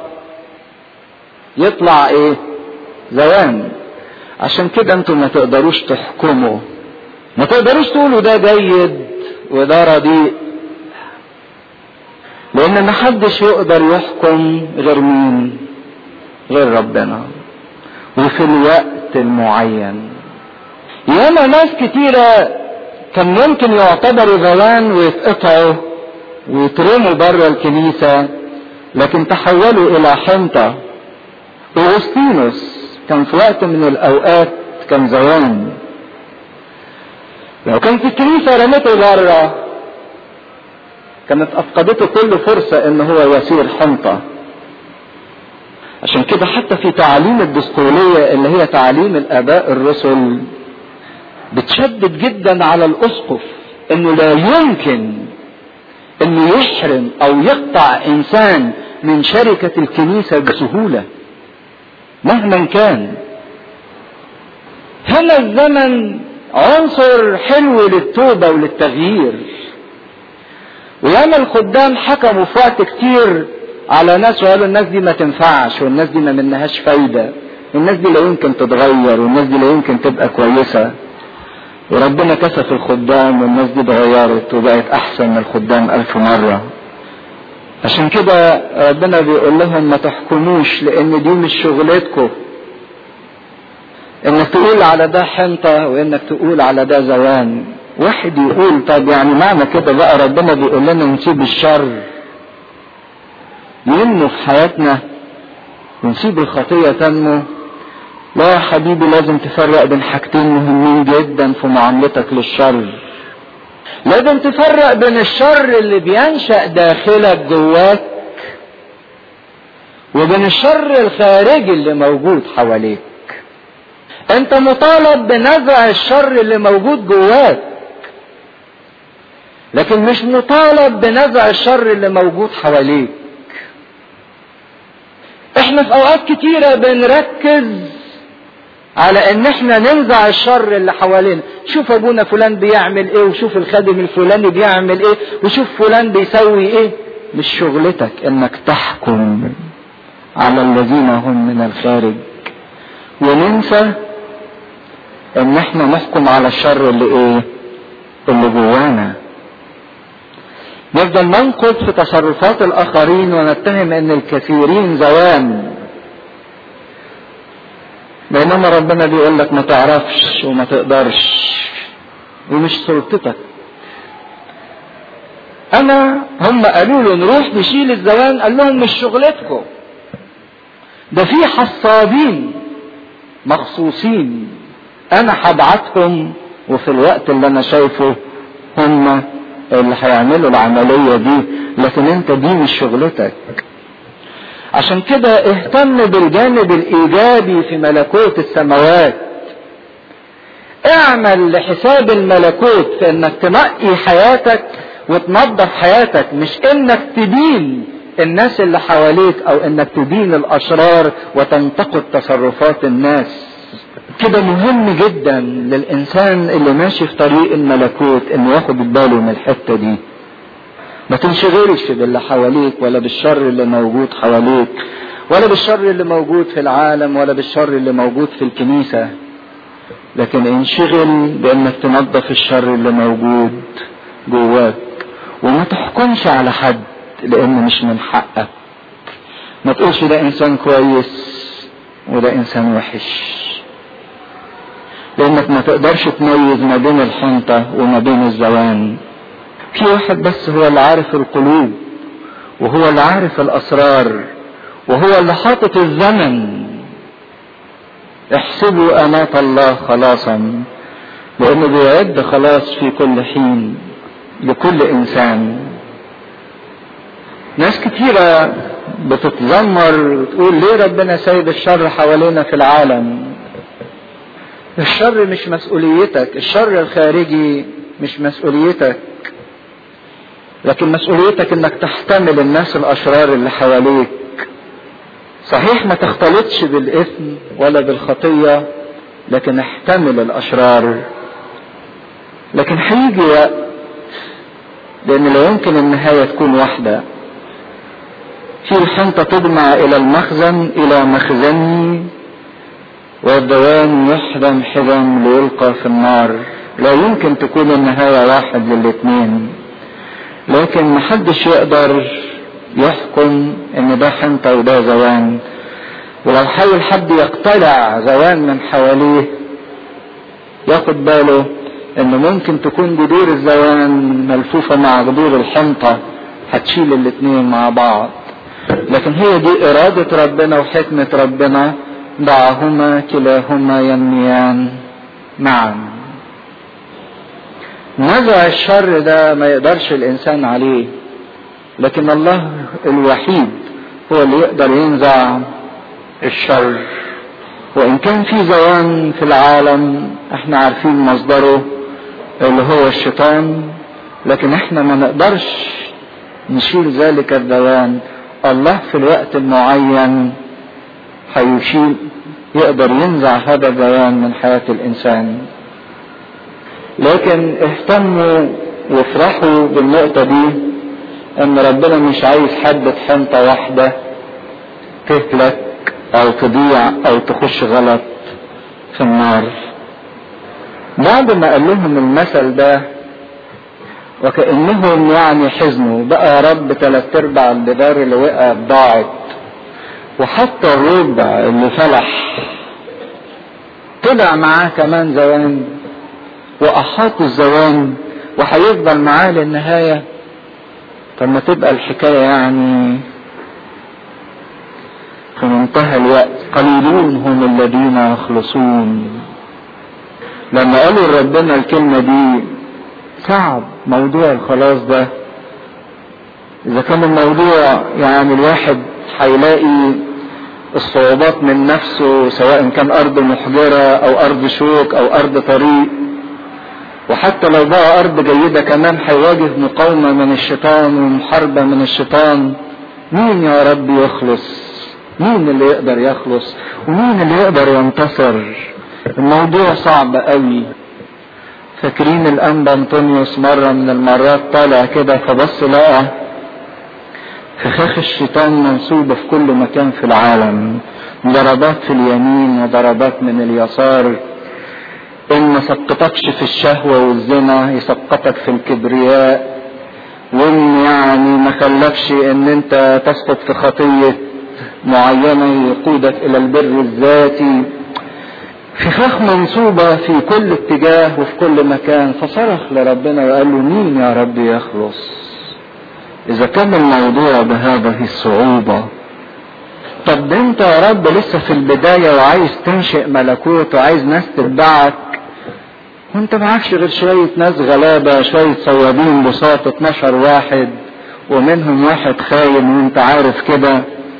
يطلع ايه زوان عشان كده انتوا ما تقدروش تحكموا ما تقدروش تقولوا ده جيد وده رديء لان محدش يقدر يحكم غير مين غير ربنا وفي الوقت المعين ياما ناس كتيرة كان ممكن يعتبروا زوان ويتقطعوا ويترموا بره الكنيسة لكن تحولوا إلى حنطة أوغسطينوس كان في وقت من الأوقات كان زوان لو كان في الكنيسة رمته بره كانت أفقدته كل فرصة إن هو يصير حنطة عشان كده حتى في تعاليم الدستورية اللي هي تعاليم الآباء الرسل بتشدد جدا على الأسقف إنه لا يمكن إنه يحرم أو يقطع إنسان من شركة الكنيسة بسهولة مهما كان هنا الزمن عنصر حلو للتوبة وللتغيير وياما الخدام حكموا في وقت كتير على ناس وقالوا الناس دي ما تنفعش والناس دي ما منهاش فايدة والناس دي لا يمكن تتغير والناس دي لا يمكن تبقى كويسة وربنا كسف الخدام والناس دي اتغيرت وبقت احسن من الخدام الف مرة عشان كده ربنا بيقول لهم ما تحكموش لان دي مش شغلتكم انك تقول على ده حنطة وانك تقول على ده زوان واحد يقول طب يعني معنى كده بقى ربنا بيقول لنا نسيب الشر ينمو في حياتنا ونسيب الخطية تنمو لا يا حبيبي لازم تفرق بين حاجتين مهمين جدا في معاملتك للشر لازم تفرق بين الشر اللي بينشأ داخلك جواك وبين الشر الخارجي اللي موجود حواليك انت مطالب بنزع الشر اللي موجود جواك لكن مش مطالب بنزع الشر اللي موجود حواليك احنا في اوقات كتيرة بنركز على ان احنا ننزع الشر اللي حوالينا شوف ابونا فلان بيعمل ايه وشوف الخادم الفلاني بيعمل ايه وشوف فلان بيسوي ايه مش شغلتك انك تحكم على الذين هم من الخارج وننسى ان احنا نحكم على الشر اللي ايه اللي جوانا نفضل ننقد في تصرفات الاخرين ونتهم ان الكثيرين زوان بينما ربنا بيقول لك ما تعرفش وما تقدرش ومش سلطتك انا هم قالوا له نروح نشيل الزوان قال لهم مش شغلتكم ده في حصادين مخصوصين انا هبعتهم وفي الوقت اللي انا شايفه هم اللي هيعملوا العملية دي لكن انت دي مش شغلتك عشان كده اهتم بالجانب الايجابي في ملكوت السماوات اعمل لحساب الملكوت في انك تنقي حياتك وتنظف حياتك مش انك تدين الناس اللي حواليك او انك تدين الاشرار وتنتقد تصرفات الناس كده مهم جدا للانسان اللي ماشي في طريق الملكوت انه ياخد باله من الحته دي ما تنشغلش باللي حواليك ولا بالشر اللي موجود حواليك ولا بالشر اللي موجود في العالم ولا بالشر اللي موجود في الكنيسة لكن انشغل بانك تنظف الشر اللي موجود جواك وما تحكمش على حد لان مش من حقك ما تقولش ده انسان كويس وده انسان وحش لانك ما تقدرش تميز ما بين الحنطة وما بين الزوان في واحد بس هو اللي عارف القلوب وهو اللي عارف الاسرار وهو اللي حاطط الزمن احسبوا امات الله خلاصا لانه بيعد خلاص في كل حين لكل انسان ناس كتيرة بتتذمر وتقول ليه ربنا سايب الشر حوالينا في العالم الشر مش مسؤوليتك الشر الخارجي مش مسؤوليتك لكن مسؤوليتك انك تحتمل الناس الاشرار اللي حواليك صحيح ما تختلطش بالاثم ولا بالخطية لكن احتمل الاشرار لكن هيجي وقت لان لا يمكن النهاية تكون واحدة في الحنطة تجمع الى المخزن الى مخزني والدوام يحرم حزم ليلقى في النار لا يمكن تكون النهاية واحد للاثنين لكن محدش يقدر يحكم ان ده حنطة وده زوان ولو حاول حد يقتلع زوان من حواليه ياخد باله ان ممكن تكون جذور الزوان ملفوفة مع جذور الحنطة هتشيل الاتنين مع بعض لكن هي دي ارادة ربنا وحكمة ربنا دعهما كلاهما ينميان معا نزع الشر ده ما يقدرش الانسان عليه لكن الله الوحيد هو اللي يقدر ينزع الشر وان كان في زوان في العالم احنا عارفين مصدره اللي هو الشيطان لكن احنا ما نقدرش نشيل ذلك الزوان الله في الوقت المعين هيشيل يقدر ينزع هذا الزوان من حياة الانسان لكن اهتموا وافرحوا بالنقطة دي ان ربنا مش عايز حبة حنطة واحدة تهلك او تضيع او تخش غلط في النار بعد ما قال لهم المثل ده وكأنهم يعني حزنوا بقى يا رب تلات ارباع الجدار اللي وقع ضاعت وحتى الربع اللي فلح طلع معاه كمان زوان واحاط الزوان وهيفضل معاه للنهاية طب ما تبقى الحكاية يعني في منتهى الوقت قليلون هم الذين يخلصون لما قالوا لربنا الكلمة دي صعب موضوع الخلاص ده اذا كان الموضوع يعني الواحد هيلاقي الصعوبات من نفسه سواء كان ارض محجرة او ارض شوك او ارض طريق وحتى لو بقى ارض جيدة كمان هيواجه مقاومة من الشيطان ومحاربة من الشيطان مين يا رب يخلص مين اللي يقدر يخلص ومين اللي يقدر ينتصر الموضوع صعب قوي فاكرين الانبا انطونيوس مرة من المرات طالع كده فبص لقى فخاخ الشيطان منصوبة في كل مكان في العالم ضربات في اليمين وضربات من اليسار ان ما سقطكش في الشهوة والزنا يسقطك في الكبرياء وان يعني ما خلكش ان انت تسقط في خطية معينة يقودك الى البر الذاتي فخاخ منصوبة في كل اتجاه وفي كل مكان فصرخ لربنا وقال له مين يا رب يخلص اذا كان الموضوع بهذه الصعوبة طب ده انت يا رب لسه في البداية وعايز تنشئ ملكوت وعايز ناس تتبعك وانت معكش غير شوية ناس غلابة شوية صيادين بساط 12 واحد ومنهم واحد خاين وانت عارف كده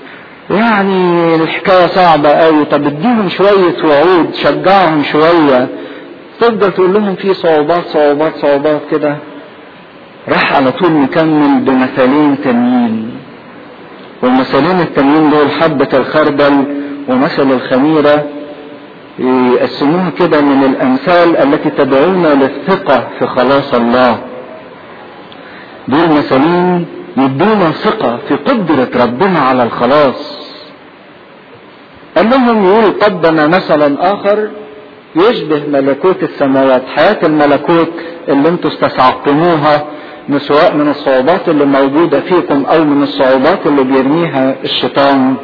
يعني الحكاية صعبة قوي طب اديهم شوية وعود شجعهم شوية تفضل تقول لهم في صعوبات صعوبات صعوبات كده راح على طول مكمل بمثالين تانيين والمثالين التانيين دول حبة الخردل ومثل الخميرة يقسموها كده من الأمثال التي تدعونا للثقة في خلاص الله دول مثالين يدونا ثقة في قدرة ربنا على الخلاص قال لهم يقول قدم مثلا آخر يشبه ملكوت السماوات حياة الملكوت اللي انتوا استصعبتموها من سواء من الصعوبات اللي موجودة فيكم او من الصعوبات اللي بيرميها الشيطان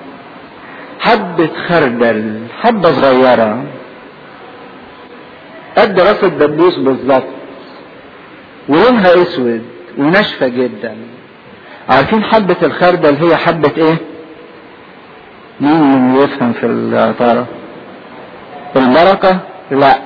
حبة خردل حبة صغيرة قد راس الدبوس بالظبط ولونها اسود وناشفة جدا عارفين حبة الخردل هي حبة ايه مين يفهم في العطارة البركة لا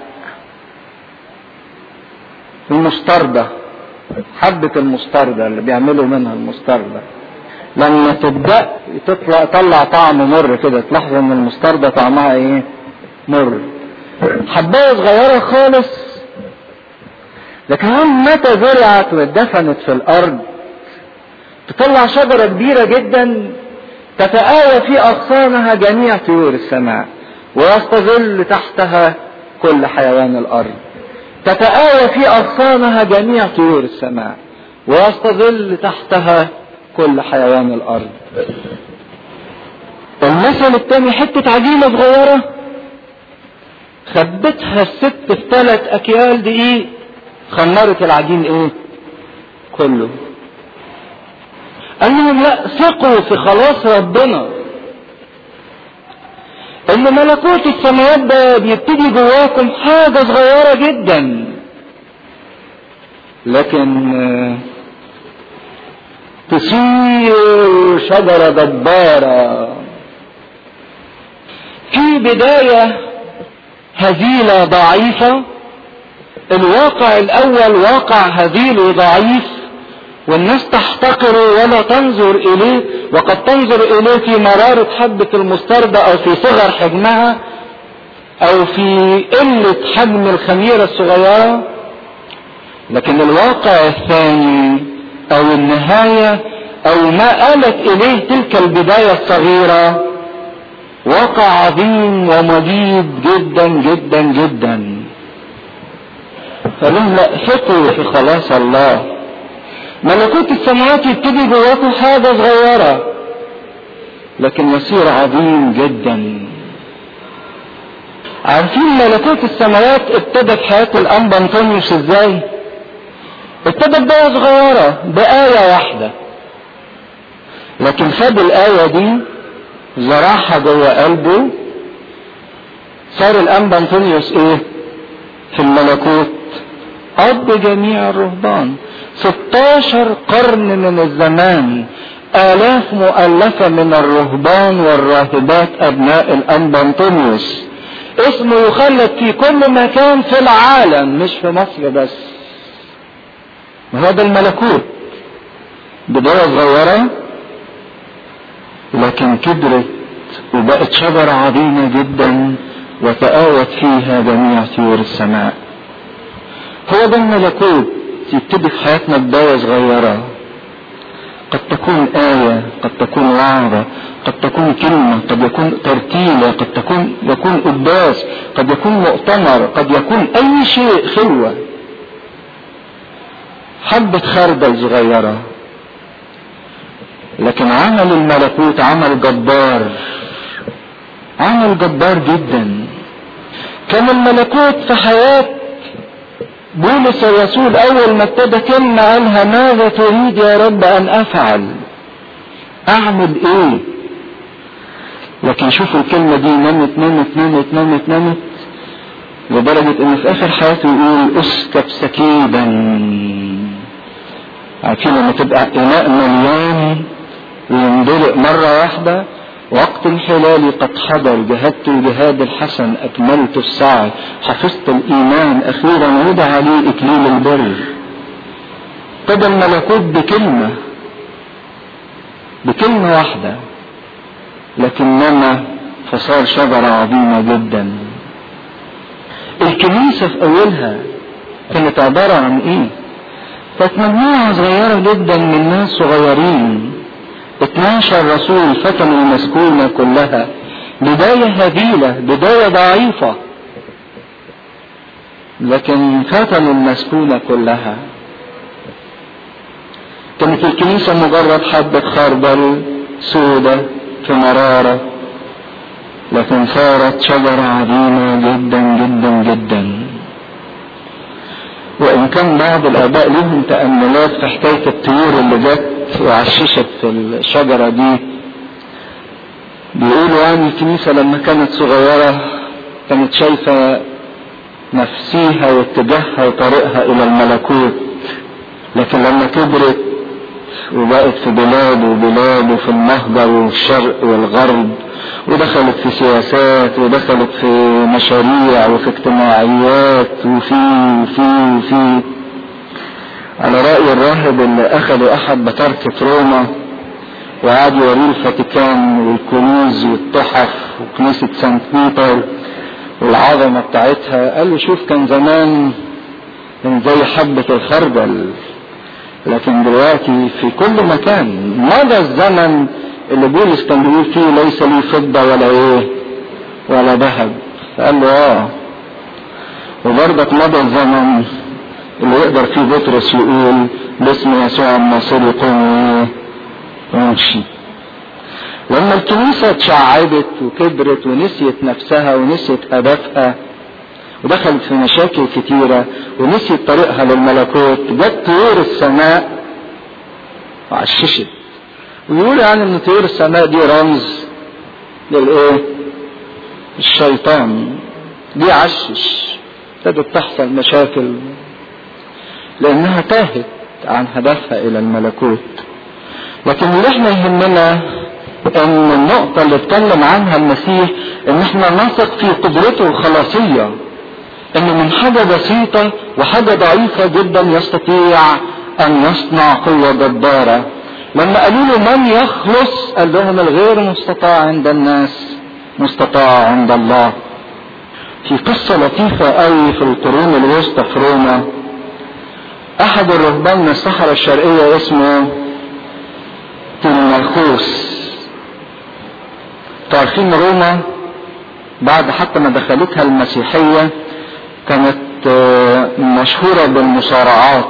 المستردة حبة المستردة اللي بيعملوا منها المستردة لما تبدأ تطلع طلع طعم مر كده تلاحظ ان المستردة طعمها ايه مر حباية صغيرة خالص لكن هم متى زرعت واتدفنت في الارض تطلع شجرة كبيرة جدا تتآوى في أغصانها جميع طيور السماء ويستظل تحتها كل حيوان الأرض تتآوى في أغصانها جميع طيور السماء ويستظل تحتها كل حيوان الأرض المثل الثاني حتة عجينة صغيرة خبتها الست في ثلاث أكيال دقيق خمرت العجين إيه؟ كله قال لهم لا ثقوا في خلاص ربنا ان ملكوت السماوات ده بيبتدي جواكم حاجه صغيره جدا لكن تصير شجره جباره في بدايه هزيله ضعيفه الواقع الاول واقع هزيل وضعيف والناس تحتقره ولا تنظر اليه وقد تنظر اليه في مرارة حبة المستردة او في صغر حجمها او في قلة حجم الخميرة الصغيرة لكن الواقع الثاني او النهاية او ما آلت اليه تلك البداية الصغيرة واقع عظيم ومجيد جدا جدا جدا فلهم لا ثقوا في خلاص الله ملكوت السماوات يبتدي جواكم حاجة صغيرة لكن يصير عظيم جدا عارفين ملكوت السماوات ابتدى في حياة الأنبا أنطونيوس ازاي؟ ابتدى بداية صغيرة بآية واحدة لكن خد الآية دي زرعها جوه قلبه صار الأنبا أنطونيوس ايه؟ في الملكوت أب جميع الرهبان 16 قرن من الزمان آلاف مؤلفة من الرهبان والراهبات أبناء الأنبا أنطونيوس اسمه يخلد في كل مكان في العالم مش في مصر بس هو ده الملكوت بداية صغيرة لكن كبرت وبقت شجرة عظيمة جدا وتآوت فيها جميع طيور السماء هو ده الملكوت يبتدي في حياتنا بداية صغيرة قد تكون آية قد تكون وعظة قد تكون كلمة قد يكون ترتيلة قد تكون يكون قداس قد يكون مؤتمر قد يكون أي شيء خلوة حبة خردل صغيرة لكن عمل الملكوت عمل جبار عمل جبار جدا كان الملكوت في حياة بولس الرسول اول ما ابتدى كلمة قالها ماذا تريد يا رب ان افعل اعمل ايه لكن شوفوا الكلمة دي نمت نمت نمت نمت نمت لدرجة ان في اخر حياته يقول اسكب سكيبا عارفين لما تبقى اناء مليان ويندلق مرة واحدة وقت الحلال قد حضر جهدت الجهاد الحسن أكملت السعي حفظت الإيمان أخيرا وضع لي إكليل البر ابتدى الملكوت بكلمة بكلمة واحدة لكنما فصار شجرة عظيمة جدا الكنيسة في أولها كانت عبارة عن إيه؟ كانت مجموعة صغيرة جدا من ناس صغيرين 12 رسول فتنوا المسكونة كلها بداية هزيلة بداية ضعيفة لكن فتنوا المسكونة كلها كانت الكنيسة مجرد حبة خردل سودة في مرارة لكن صارت شجرة عظيمة جدا جدا جدا وإن كان بعض الآباء لهم تأملات في حكاية الطيور اللي جت وعششت في الشجرة دي بيقولوا يعني الكنيسة لما كانت صغيرة كانت شايفة نفسيها واتجاهها وطريقها إلى الملكوت لكن لما كبرت وبقت في بلاد وبلاد وفي المهجر والشرق والغرب ودخلت في سياسات ودخلت في مشاريع وفي اجتماعيات وفي وفي وفي على رأي الراهب اللي أخذوا أحد بطاركة روما وقعد يوريه الفاتيكان والكنوز والتحف وكنيسة سانت بيتر والعظمة بتاعتها قال له شوف كان زمان كان زي حبة الخردل لكن دلوقتي في كل مكان مضى الزمن اللي بولس كان بيقول فيه ليس لي فضة ولا ايه ولا ذهب فقال له اه وبرضك مضى الزمن اللي يقدر فيه بطرس يقول باسم يسوع الناصري قوم ايه وامشي لما الكنيسة اتشعبت وكبرت ونسيت نفسها ونسيت هدفها ودخلت في مشاكل كتيرة ونسيت طريقها للملكوت جت طيور السماء وعششت ويقول يعني ان طيور السماء دي رمز للايه الشيطان دي عشش ابتدت تحصل مشاكل لانها تاهت عن هدفها الى الملكوت لكن اللي احنا يهمنا ان النقطة اللي اتكلم عنها المسيح ان احنا نثق في قدرته الخلاصية ان من حاجة بسيطة وحاجة ضعيفة جدا يستطيع ان يصنع قوة جبارة لما قالوا له من يخلص قال لهم الغير مستطاع عند الناس مستطاع عند الله في قصة لطيفة قوي في القرون الوسطى في روما احد الرهبان من الصحراء الشرقية اسمه تلمرخوس تعرفين روما بعد حتى ما دخلتها المسيحية كانت مشهورة بالمصارعات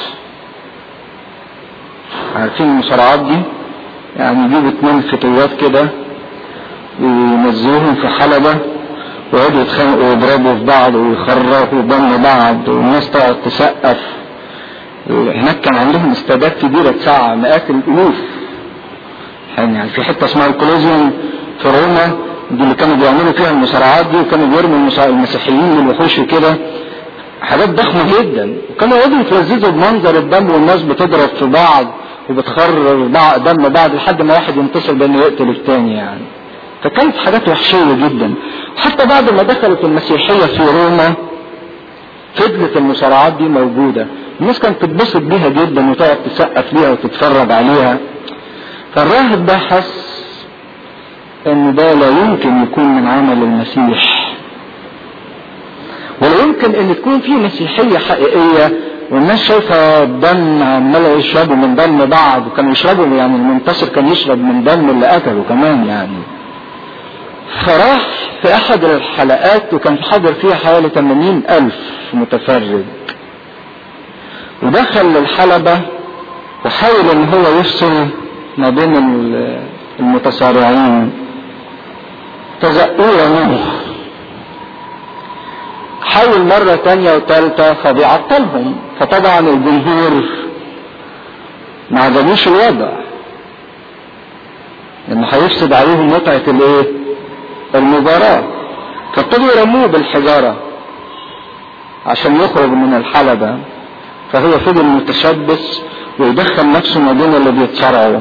عارفين المصارعات دي يعني يجيبوا اتنين فتوات كده وينزلوهم في حلبة ويقعدوا يتخانقوا ويضربوا في بعض ويخرفوا دم بعض والناس تقعد تسقف هناك كان عندهم استادات كبيرة تسع مئات الألوف يعني في حتة اسمها الكولوزيوم في روما دي اللي كانوا بيعملوا فيها المصارعات دي وكانوا بيرموا المسيحيين للوحوش كده حاجات ضخمة جدا وكانوا يقعدوا يتلذذوا بمنظر الدم والناس بتضرب في بعض وبتخرج دم بعض لحد ما واحد ينتصر بانه يقتل الثاني يعني فكانت حاجات وحشية جدا حتى بعد ما دخلت المسيحية في روما فضلت المصارعات دي موجودة الناس كانت تتبسط بيها جدا وتقعد تسقف ليها وتتفرج عليها فالراهب ده حس ان ده لا يمكن يكون من عمل المسيح ولا يمكن ان تكون في مسيحية حقيقية والناس شايفة الدم عمالة يشربوا من دم بعض وكانوا يشربوا يعني المنتصر كان يشرب من دم اللي قتله كمان يعني فراح في احد الحلقات وكان حاضر فيها حوالي 80 الف متفرج ودخل للحلبة وحاول ان هو يفصل ما بين المتصارعين تزقوه منه حاول مرة تانية وتالتة فبيعطلهم فطبعا الجمهور ما عجبوش الوضع لانه هيفسد عليهم متعة الايه المباراة فابتدوا يرموه بالحجارة عشان يخرج من الحلبة فهو فضل متشبث ويدخل نفسه ما بين اللي بيتصارعوا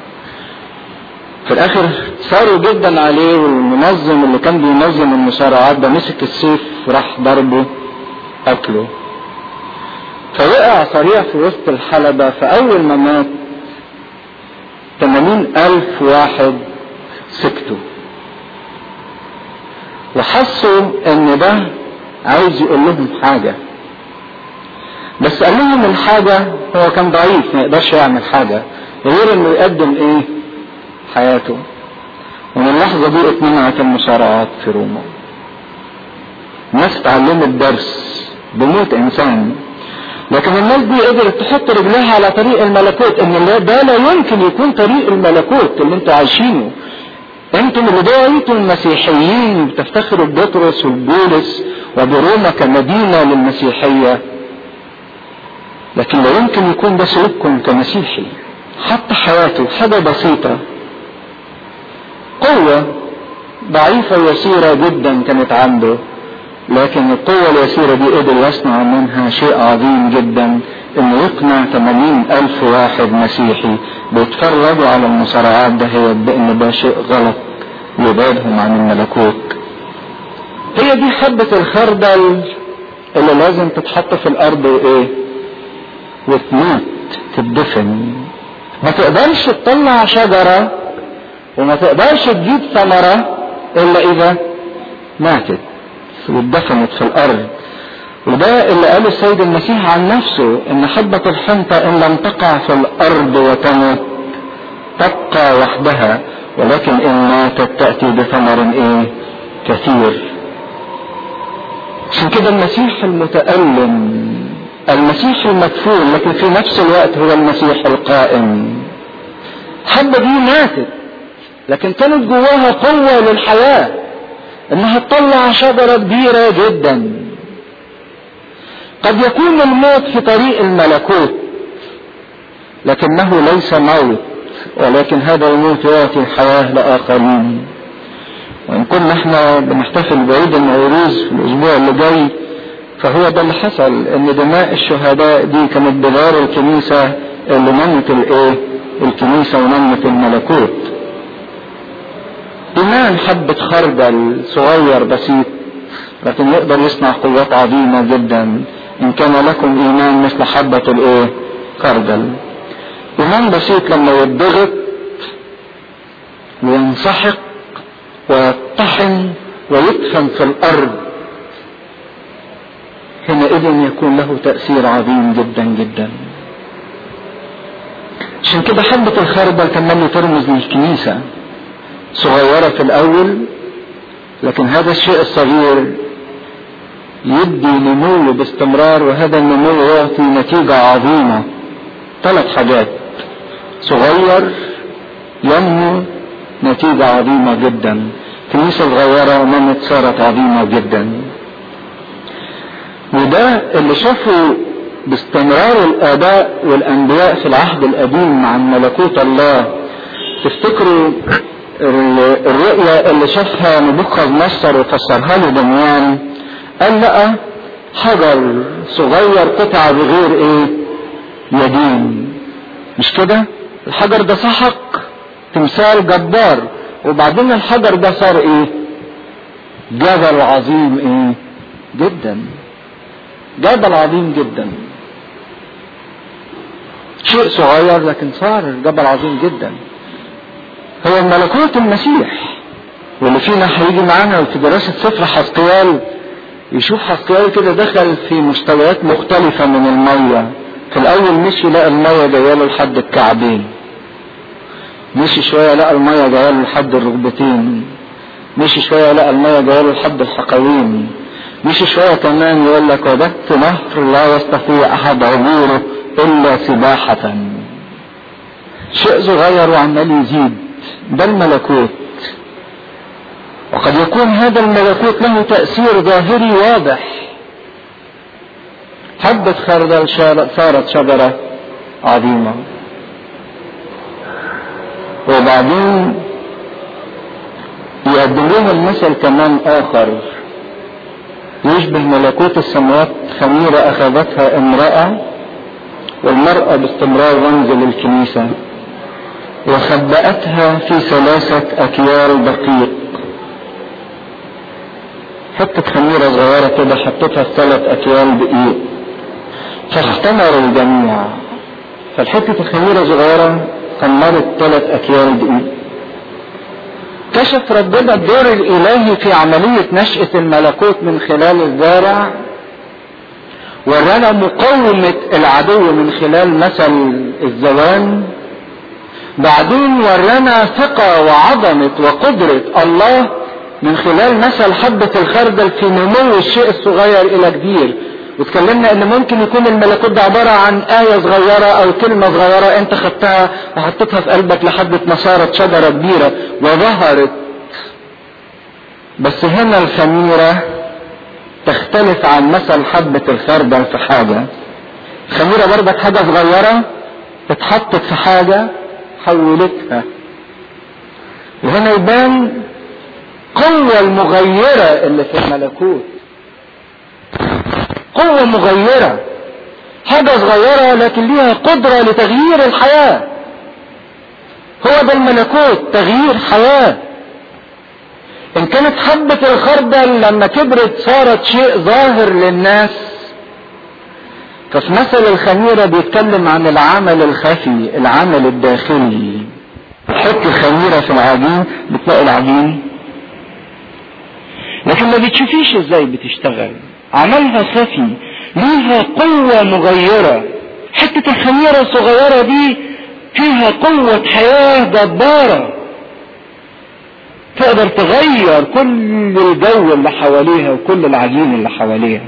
في الاخر صاروا جدا عليه والمنظم اللي كان بينظم المصارعات ده مسك السيف وراح ضربه قتله فوقع صريع في وسط الحلبة فأول ما مات 80 ألف واحد سكتوا وحسوا ان ده عايز يقول لهم حاجة بس قال لهم الحاجة هو كان ضعيف ما يقدرش يعمل حاجة غير انه يقدم ايه حياته ومن اللحظة دي اتمنعت المصارعات في روما الناس اتعلمت درس بموت انسان لكن الناس دي قدرت تحط رجلها على طريق الملكوت ان ده لا يمكن يكون طريق الملكوت اللي انتوا عايشينه انتم اللي دعيتم المسيحيين بتفتخروا ببطرس وبولس وبروما كمدينه للمسيحيه لكن لا يمكن يكون ده سلوككم كمسيحي حتى حياته حاجه بسيطه قوه ضعيفه ويسيره جدا كانت عنده لكن القوة اليسيرة دي قدر يصنع منها شيء عظيم جدا انه يقنع 80 الف واحد مسيحي بيتفرجوا على المصارعات ده هي بان ده شيء غلط يبعدهم عن الملكوت هي دي حبة الخردل اللي لازم تتحط في الارض وايه وتموت تدفن ما تقدرش تطلع شجرة وما تقدرش تجيب ثمرة الا اذا ماتت واتدفنت في الارض وده اللي قاله السيد المسيح عن نفسه ان حبة الحنطة ان لم تقع في الارض وتمت تبقى وحدها ولكن ان ماتت تأتي بثمر ايه كثير عشان كده المسيح المتألم المسيح المدفون لكن في نفس الوقت هو المسيح القائم الحبة دي ماتت لكن كانت جواها قوة للحياة انها تطلع شجرة كبيرة جدا قد يكون الموت في طريق الملكوت لكنه ليس موت ولكن هذا الموت يعطي الحياة لآخرين وإن كنا احنا بنحتفل بعيد النوروز في الأسبوع اللي جاي فهو ده اللي حصل إن دماء الشهداء دي كانت بغار الكنيسة اللي نمت الإيه؟ الكنيسة ونمت الملكوت. إيمان حبة خردل صغير بسيط لكن يقدر يصنع قوات عظيمة جدا إن كان لكم إيمان مثل حبة الإيه؟ خردل. إيمان بسيط لما يضغط وينسحق ويطحن ويدفن في الأرض حينئذ يكون له تأثير عظيم جدا جدا عشان كده حبة الخردل كمان ترمز للكنيسة صغيرة في الأول لكن هذا الشيء الصغير يدي نمو باستمرار وهذا النمو يعطي نتيجة عظيمة ثلاث حاجات صغير ينمو نتيجة عظيمة جدا كنيسة صغيرة نمت صارت عظيمة جدا وده اللي شافوا باستمرار الآباء والأنبياء في العهد القديم عن ملكوت الله تفتكروا الرؤيا اللي شافها نبوخذ نصر وفسرها له دميان قال لقى حجر صغير قطع بغير ايه يدين مش كده الحجر ده سحق تمثال جبار وبعدين الحجر ده صار ايه جبل عظيم ايه جدا جبل عظيم جدا شيء صغير لكن صار جبل عظيم جدا هو ملكوت المسيح واللي فينا هيجي معانا في دراسة سفر حسقيال يشوف حسقيال كده دخل في مستويات مختلفة من المية في الأول مشي لقى المية جاية له لحد الكعبين مشي شوية لقى المية جاية له لحد الركبتين مشي شوية لقى المية جاية له لحد الحقوين مشي شوية كمان يقول لك وجدت نهر لا يستطيع أحد عبوره إلا سباحة شيء صغير وعمال يزيد ده الملكوت وقد يكون هذا الملكوت له تأثير ظاهري واضح حبة خردل صارت شجرة عظيمة وبعدين يقدم لها المثل كمان آخر يشبه ملكوت السماوات خميرة أخذتها امرأة والمرأة باستمرار رمز للكنيسة وخبأتها في ثلاثة أكيال دقيق حتة خميرة صغيرة كده حطيتها في ثلاث أكيال دقيق فاختمر الجميع فالحتة الخميرة صغيرة خمرت ثلاث أكيال دقيق كشف ربنا الدور الإلهي في عملية نشأة الملكوت من خلال الزارع ورانا مقاومة العدو من خلال مثل الزوان بعدين ورانا ثقة وعظمة وقدرة الله من خلال مثل حبة الخردل في نمو الشيء الصغير إلى كبير واتكلمنا ان ممكن يكون الملكوت ده عبارة عن آية صغيرة او كلمة صغيرة انت خدتها وحطيتها في قلبك لحد ما صارت شجرة كبيرة وظهرت بس هنا الخميرة تختلف عن مثل حبة الخردل في حاجة الخميرة برضك حاجة صغيرة اتحطت في حاجة حولتها وهنا يبان قوة المغيرة اللي في الملكوت قوة مغيرة حاجة صغيرة لكن ليها قدرة لتغيير الحياة هو ده الملكوت تغيير حياة ان كانت حبة الخردل لما كبرت صارت شيء ظاهر للناس ففي مثل الخميرة بيتكلم عن العمل الخفي العمل الداخلي تحط الخميرة في العجين بتلاقي العجين لكن ما بتشوفيش ازاي بتشتغل عملها خفي ليها قوة مغيرة حتة الخميرة الصغيرة دي فيها قوة حياة جبارة تقدر تغير كل الجو اللي حواليها وكل العجين اللي حواليها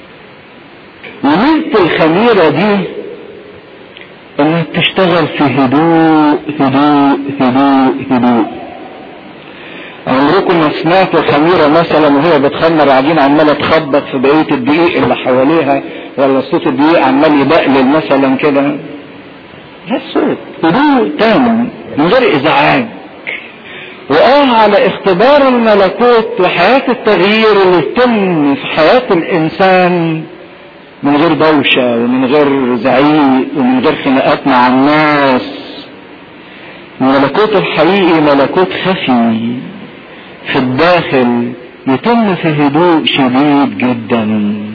وميزة الخميرة دي انها تشتغل في هدوء هدوء هدوء هدوء عمركم ما سمعتوا الخميرة مثلا وهي بتخمر عجين عمالة تخبط في بقية الدقيق اللي حواليها ولا صوت الدقيق عمال يبقلل مثلا كده ده الصوت هدوء تام من غير ازعاج واه على اختبار الملكوت وحياة التغيير اللي يتم في حياة الانسان من غير دوشة ومن غير زعيق ومن غير خناقات مع الناس الملكوت الحقيقي ملكوت خفي في الداخل يتم في هدوء شديد جدا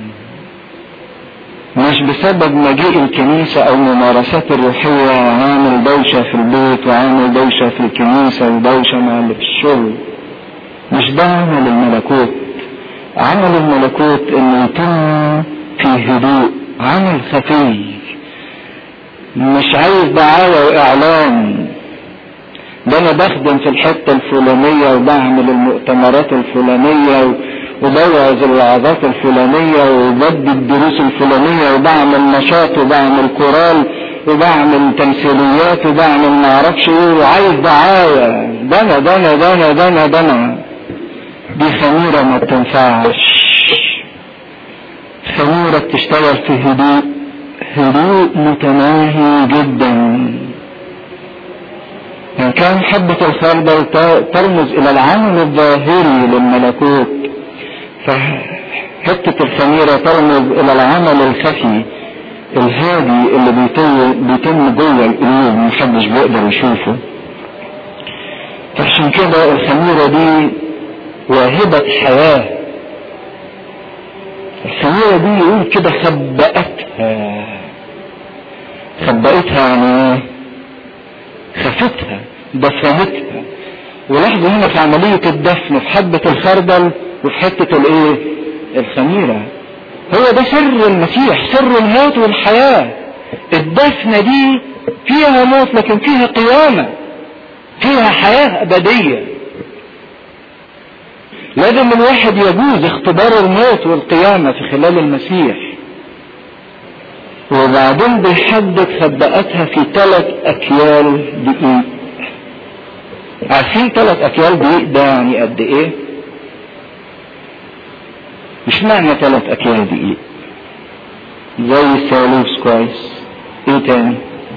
مش بسبب مجيء الكنيسة او الممارسات الروحية عامل دوشة في البيت وعامل دوشة في الكنيسة ودوشة مع اللي في الشغل مش ده عمل الملكوت عمل الملكوت انه يتم في هدوء عمل خفي مش عايز دعاية واعلان ده انا بخدم في الحتة الفلانية وبعمل المؤتمرات الفلانية وبوعظ الوعظات الفلانية وبدي الدروس الفلانية وبعمل نشاط وبعمل كورال وبعمل تمثيليات وبعمل معرفش ايه وعايز دعاية دنا دنا دنا دنا دنا دي خميرة ما بتنفعش خميرة بتشتغل في هدوء هدوء متناهي جدا إن كان حبة الخردل ترمز إلى العمل الظاهري للملكوت فحتة الخميرة ترمز إلى العمل الخفي الهادي اللي بيتم جوه القلوب محدش بيقدر يشوفه فعشان كده الخميرة دي واهبة حياة الخميرة دي يقول كده خبأتها خبأتها يعني ايه خفتها دفنتها ولاحظوا هنا في عملية الدفن في حبة الخردل وفي حتة الايه الخميرة هو ده سر المسيح سر الموت والحياة الدفنة دي فيها موت لكن فيها قيامة فيها حياة أبدية لازم الواحد يجوز اختبار الموت والقيامة في خلال المسيح وبعدين بيحدد خبأتها في ثلاث أكيال دقيق عارفين ثلاث أكيال دقيق ده يعني قد إيه؟ مش معنى ثلاث أكيال دقيق زي الثالوث كويس إيه تاني؟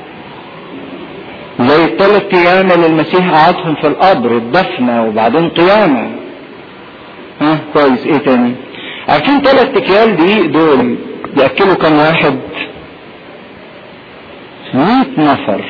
زي الثلاث أيام اللي المسيح قعدهم في القبر الدفنة وبعدين قيامة ها كويس إيه تاني؟ عارفين ثلاث أكيال دقيق دول يأكلوا كم واحد؟ مئة نفر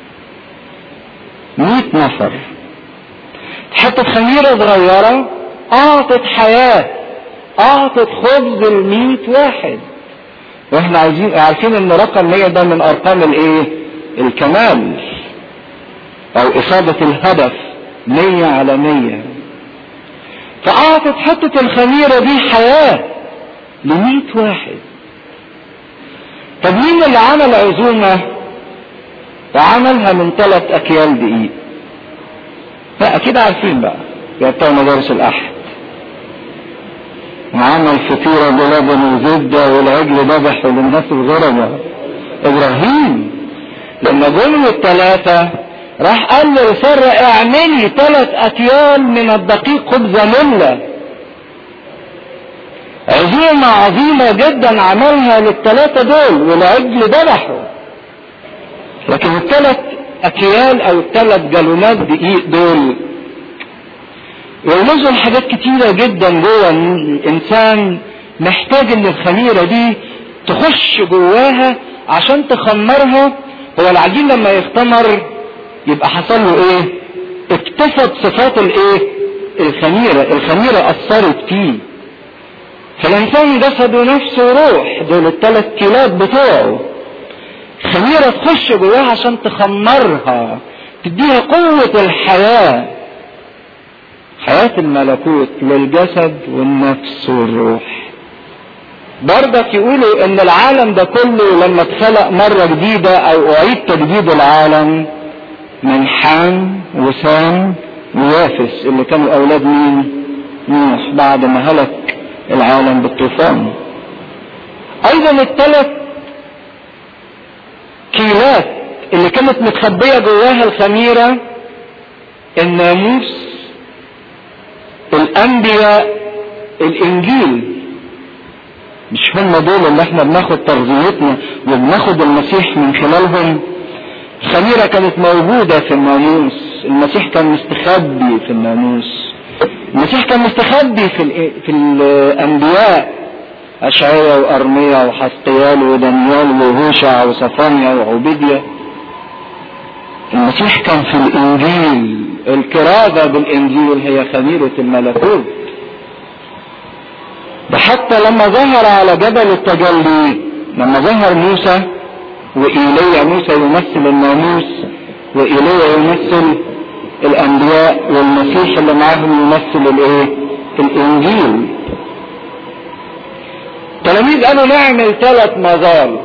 مئة نفر حتى خميرة صغيرة أعطت حياة أعطت خبز المئة واحد واحنا عايزين عارفين ان رقم 100 ده من ارقام الايه الكمال او اصابة الهدف 100 على 100 فاعطت حتة الخميرة دي حياة ل واحد طب مين اللي عمل عزومة وعملها من ثلاث اكيال دقيق لا اكيد عارفين بقى يا بتوع مدارس الاحد وعمل فطيرة بلبن وزبدة والعجل ذبح للناس الغربة ابراهيم لما جم الثلاثة راح قال لسارة اعملي ثلاث اتيال من الدقيق خبزة مملة عزيمة عظيمة جدا عملها للثلاثة دول والعجل ذبحوا لكن الثلاث اكيال او الثلاث جالونات دقيق دول يرمزوا لحاجات كتيرة جدا جوه الانسان محتاج ان الخميرة دي تخش جواها عشان تخمرها هو العجين لما يختمر يبقى حصل له ايه اكتسب صفات الايه الخميرة الخميرة اثرت فيه فالانسان جسده نفسه وروح دول الثلاث كيلات بتوعه خميرة تخش جواها عشان تخمرها تديها قوة الحياة حياة الملكوت للجسد والنفس والروح برضك يقولوا ان العالم ده كله لما اتخلق مرة جديدة او اعيد تجديد العالم من حام وسام ويافس اللي كانوا اولاد مين نوح بعد ما هلك العالم بالطوفان ايضا الثلاث كيلات اللي كانت متخبية جواها الخميرة الناموس الانبياء الانجيل مش هم دول اللي احنا بناخد تغذيتنا وبناخد المسيح من خلالهم الخميرة كانت موجودة في الناموس المسيح كان مستخبي في الناموس المسيح كان مستخبي في, في الانبياء اشعيا وارميا وحسقيال ودانيال وهوشع وصفانيا وعبيديا المسيح كان في الانجيل الكرازة بالانجيل هي خميرة الملكوت ده حتى لما ظهر على جبل التجلي لما ظهر موسى وإيليا موسى يمثل الناموس وإيليا يمثل الأنبياء والمسيح اللي معاهم يمثل الإيه؟ الإنجيل. التلاميذ قالوا نعمل ثلاث مظال.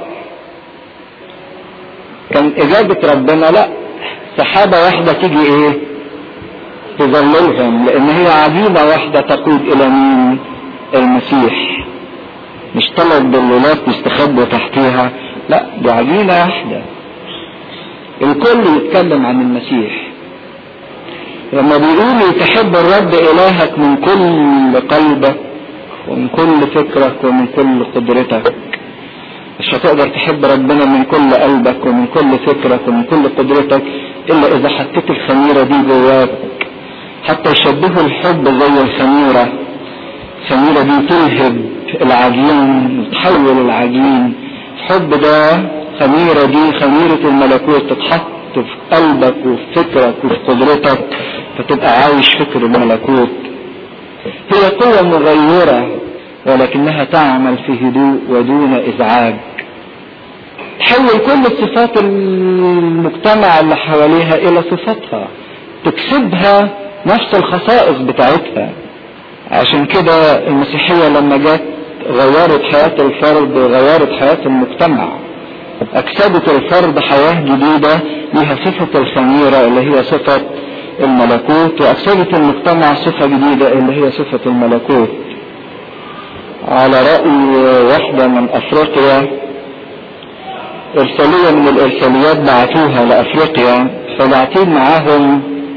كان إجابة ربنا لا سحابة واحدة تيجي إيه؟ تظللهم لأن هي عجينة واحدة تقود إلى مين؟ المسيح. مش ثلاث ضلالات مستخبية تحتيها لا دي عجينة واحدة الكل يتكلم عن المسيح لما بيقولوا تحب الرب إلهك من كل قلبك ومن كل فكرك ومن كل قدرتك مش هتقدر تحب ربنا من كل قلبك ومن كل فكرك ومن كل قدرتك إلا إذا حطيت الخميرة دي جواك حتى يشبهوا الحب زي الخميرة الخميرة دي تلهب العجين وتحول العجين الحب ده خميرة دي خميرة الملكوت تتحط في قلبك وفي فكرك وفي قدرتك فتبقى عايش فكر الملكوت هي قوة مغيرة ولكنها تعمل في هدوء ودون ازعاج تحول كل صفات المجتمع اللي حواليها الى صفاتها تكسبها نفس الخصائص بتاعتها عشان كده المسيحية لما جت غيرت حياة الفرد غيرت حياة المجتمع أكسبت الفرد حياة جديدة لها صفة الخميرة اللي هي صفة الملكوت وأكسبت المجتمع صفة جديدة اللي هي صفة الملكوت على رأي واحدة من أفريقيا إرسالية من الإرساليات بعتوها لأفريقيا فبعتين معاهم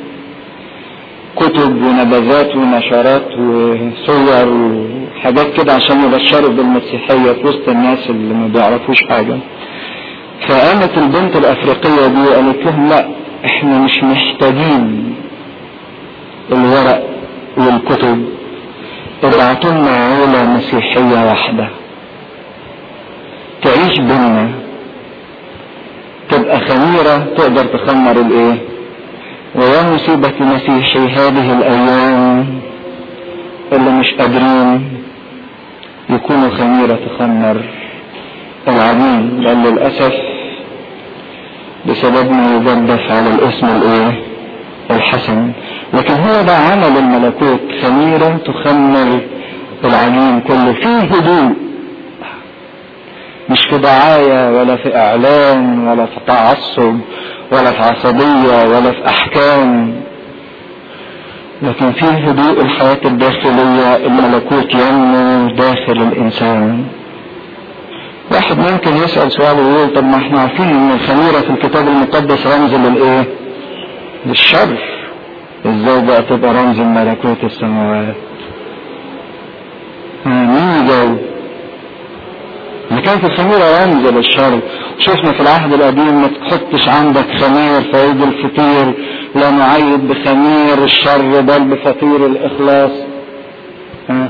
كتب ونبذات ونشرات وصور وحاجات كده عشان يبشروا بالمسيحية في وسط الناس اللي ما بيعرفوش حاجة فقامت البنت الأفريقية دي قالت لهم لا احنا مش محتاجين الورق والكتب ابعتوا لنا عيلة مسيحية واحدة تعيش بينا تبقى خميرة تقدر تخمر الايه ويا مصيبة مسيحي هذه الايام اللي مش قادرين يكونوا خميرة تخمر العميل لان للأسف بسبب ما يجدف على الاسم الايه الحسن لكن هو ده عمل الملكوت خميرة تخمر العجين كله فيه هدوء مش في دعاية ولا في اعلان ولا في تعصب ولا في عصبية ولا في احكام لكن فيه هدوء الحياة الداخلية الملكوت ينمو داخل الانسان واحد ممكن يسأل سؤال ويقول طب ما احنا عارفين ان الخميرة في الكتاب المقدس رمز للايه للشر ازاي بقى تبقى رمز ملكوت السماوات مين يجاوب ما كانت الخميرة رمز للشر شفنا في العهد القديم ما تحطش عندك خمير في عيد الفطير لا نعيد بخمير الشر بل بفطير الاخلاص ها.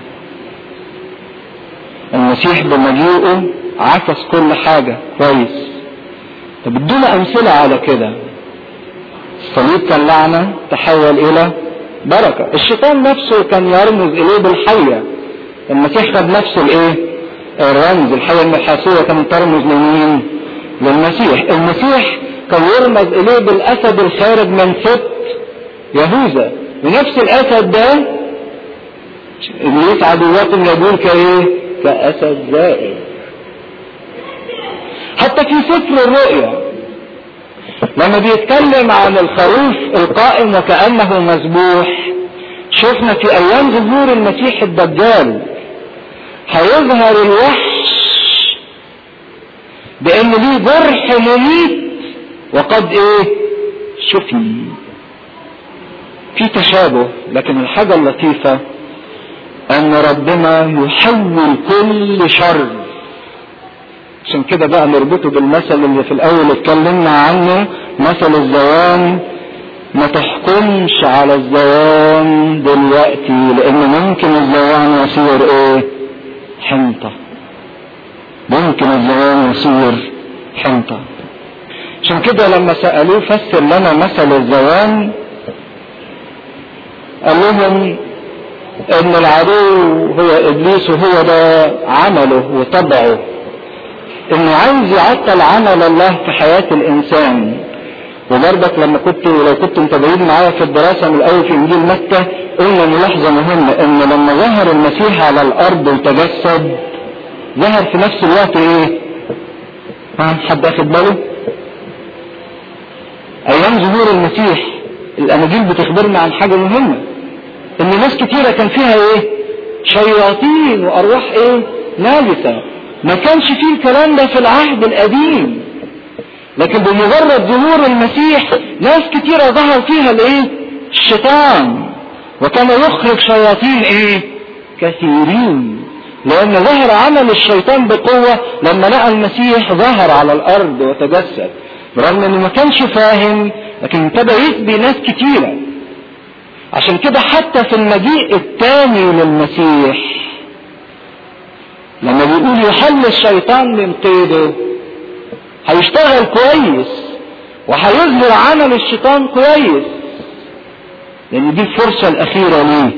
المسيح بمجيئه عكس كل حاجة كويس طب ادونا امثلة على كده الصليب كان لعنة تحول الى بركة الشيطان نفسه كان يرمز اليه بالحية المسيح خد نفسه الايه الرمز الحية النحاسية كانت ترمز لمين للمسيح المسيح كان يرمز اليه بالاسد الخارج من ست يهوذا ونفس الاسد ده ابليس عدوات يقول كايه كاسد زائر حتى في سفر الرؤيا لما بيتكلم عن الخروف القائم وكأنه مذبوح شفنا في ايام ظهور المسيح الدجال هيظهر الوحش بان ليه جرح مميت وقد ايه شفي في تشابه لكن الحاجة اللطيفة ان ربنا يحول كل شر عشان كده بقى نربطه بالمثل اللي في الاول اتكلمنا عنه مثل الزوان ما تحكمش على الزوان دلوقتي لان ممكن الزوان يصير ايه حنطة ممكن الزوان يصير حنطة عشان كده لما سألوه فسر لنا مثل الزوان قال لهم ان العدو هو ابليس وهو ده عمله وطبعه انه عايز يعطل عمل الله في حياة الانسان وبرضك لما كنت لو كنتم متابعين معايا في الدراسة من الاول في انجيل متى قلنا ملاحظة مهمة ان لما ظهر المسيح على الارض وتجسد ظهر في نفس الوقت ايه ها حد اخد باله ايام ظهور المسيح الاناجيل بتخبرنا عن حاجة مهمة ان ناس كتيرة كان فيها ايه شياطين وارواح ايه ناجسة ما كانش فيه الكلام ده في العهد القديم لكن بمجرد ظهور المسيح ناس كتيرة ظهر فيها الايه الشيطان وكان يخرج شياطين ايه كثيرين لان ظهر عمل الشيطان بقوة لما لقى المسيح ظهر على الارض وتجسد برغم انه ما كانش فاهم لكن ابتدى يسبي ناس كتيرة عشان كده حتى في المجيء الثاني للمسيح لما بيقول يحل الشيطان من قيده هيشتغل كويس وهيظهر عمل الشيطان كويس لان دي الفرصة الاخيرة ليه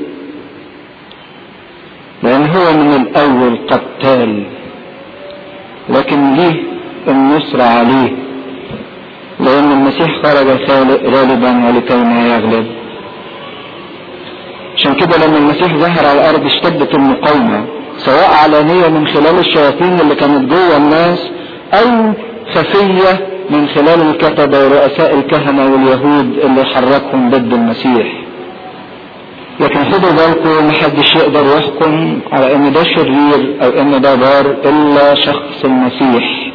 لان هو من الاول قتال لكن ليه النصر عليه لان المسيح خرج خالق غالبا ولكي ما يغلب كده لما المسيح ظهر على الارض اشتدت المقاومة سواء علانية من خلال الشياطين اللي كانت جوه الناس او خفية من خلال الكتبة ورؤساء الكهنة واليهود اللي حركهم ضد المسيح لكن خدوا بالكم محدش يقدر يحكم على ان ده شرير او ان ده بار الا شخص المسيح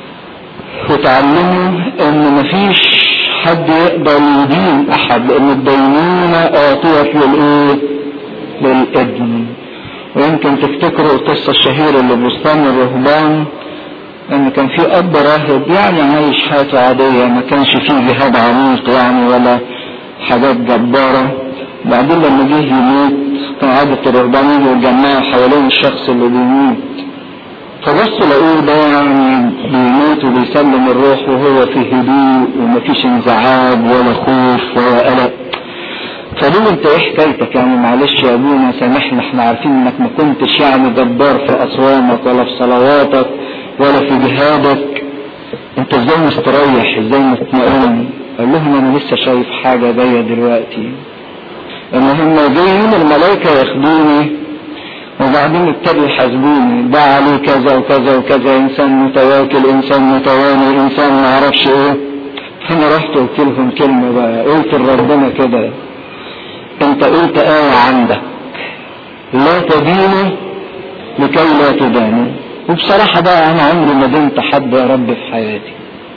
وتعلموا ان مفيش حد يقدر يدين احد لان الدينونة اعطيت للايه للابن ويمكن تفتكروا القصة الشهيرة اللي بستان الرهبان ان كان في اب راهب يعني عايش حياته عادية ما كانش فيه جهاد عميق يعني ولا حاجات جبارة بعدين لما جه يموت كان عادة الرهبان يجوا يتجمعوا حوالين الشخص اللي بيموت فبصوا لقوه ده يعني بيموت وبيسلم الروح وهو في هدوء ومفيش انزعاج ولا خوف ولا قلق فقالوا انت ايه حكايتك يعني معلش يا ابونا سامحنا احنا عارفين انك ما كنتش يعني جبار في اصوامك ولا في صلواتك ولا في جهادك انت ازاي مستريح ازاي مطمئن قال لهم انا لسه شايف حاجة جاية دلوقتي ان هم جايين الملائكة ياخدوني وبعدين ابتدوا يحاسبوني ده عليه كذا وكذا وكذا انسان متواكل انسان متواني انسان ما اعرفش ايه فانا رحت قلت لهم كلمة بقى قلت لربنا كده انت قلت آية عندك لا تدينوا لكي لا تدانوا وبصراحة بقى انا عمري ما دينت حد يا رب في حياتي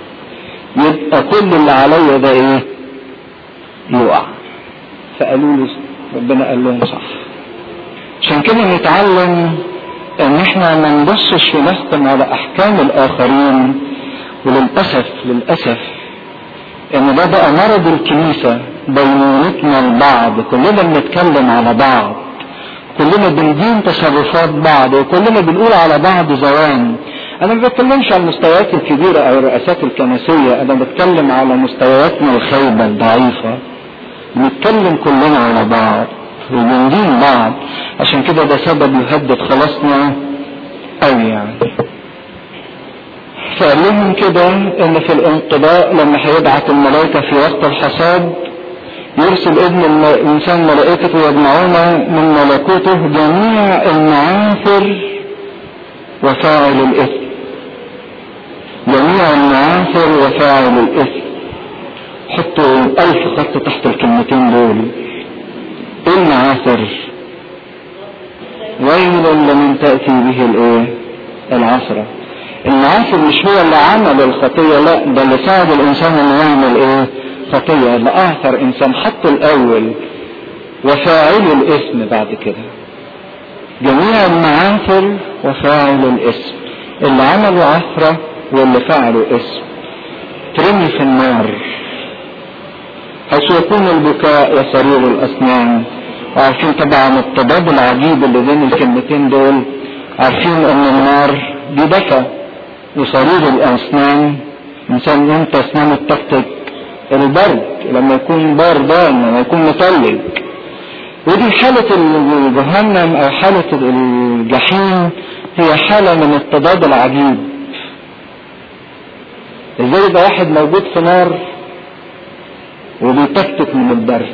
يبقى كل اللي عليا ده ايه يقع فقالوا لي ربنا قال لهم صح عشان كده نتعلم ان احنا ما نبصش ونحكم على احكام الاخرين وللاسف للاسف ان ده بقى مرض الكنيسة بينونتنا البعض كلنا بنتكلم على بعض كلنا بندين تصرفات بعض وكلنا بنقول على بعض زوان انا ما بتكلمش على المستويات الكبيرة او الرئاسات الكنسية انا بتكلم على مستوياتنا الخايبة الضعيفة بنتكلم كلنا على بعض وبندين بعض عشان كده ده سبب يهدد خلاصنا قوي يعني فقال لهم كده ان في الانقضاء لما هيبعت الملائكة في وقت الحصاد يرسل ابن الانسان ملائكته يجمعون من ملكوته جميع المعاثر وفاعل الاثم جميع المعاثر وفاعل الاثم حطوا الف خط تحت الكلمتين دول ايه المعاثر ويل لمن تأتي به الايه العثرة المعاصر مش هو اللي عمل الخطية لا ده اللي ساعد الانسان انه يعمل ايه خطية اللي اعثر انسان حطه الاول وفاعل الاسم بعد كده جميع المعاثر وفاعل الاسم اللي عملوا عثرة واللي فعلوا اسم ترمي في النار حيث يكون البكاء وصرير الاسنان وعارفين طبعا التضاد العجيب اللي بين الكلمتين دول عارفين ان النار دي بكى وصرير الاسنان انسان انت اسنانه تكتك البرد لما يكون باردان لما يكون متلج ودي حالة جهنم او حالة الجحيم هي حالة من التضاد العجيب ازاي يبقى واحد موجود في نار وبيتكتك من البرد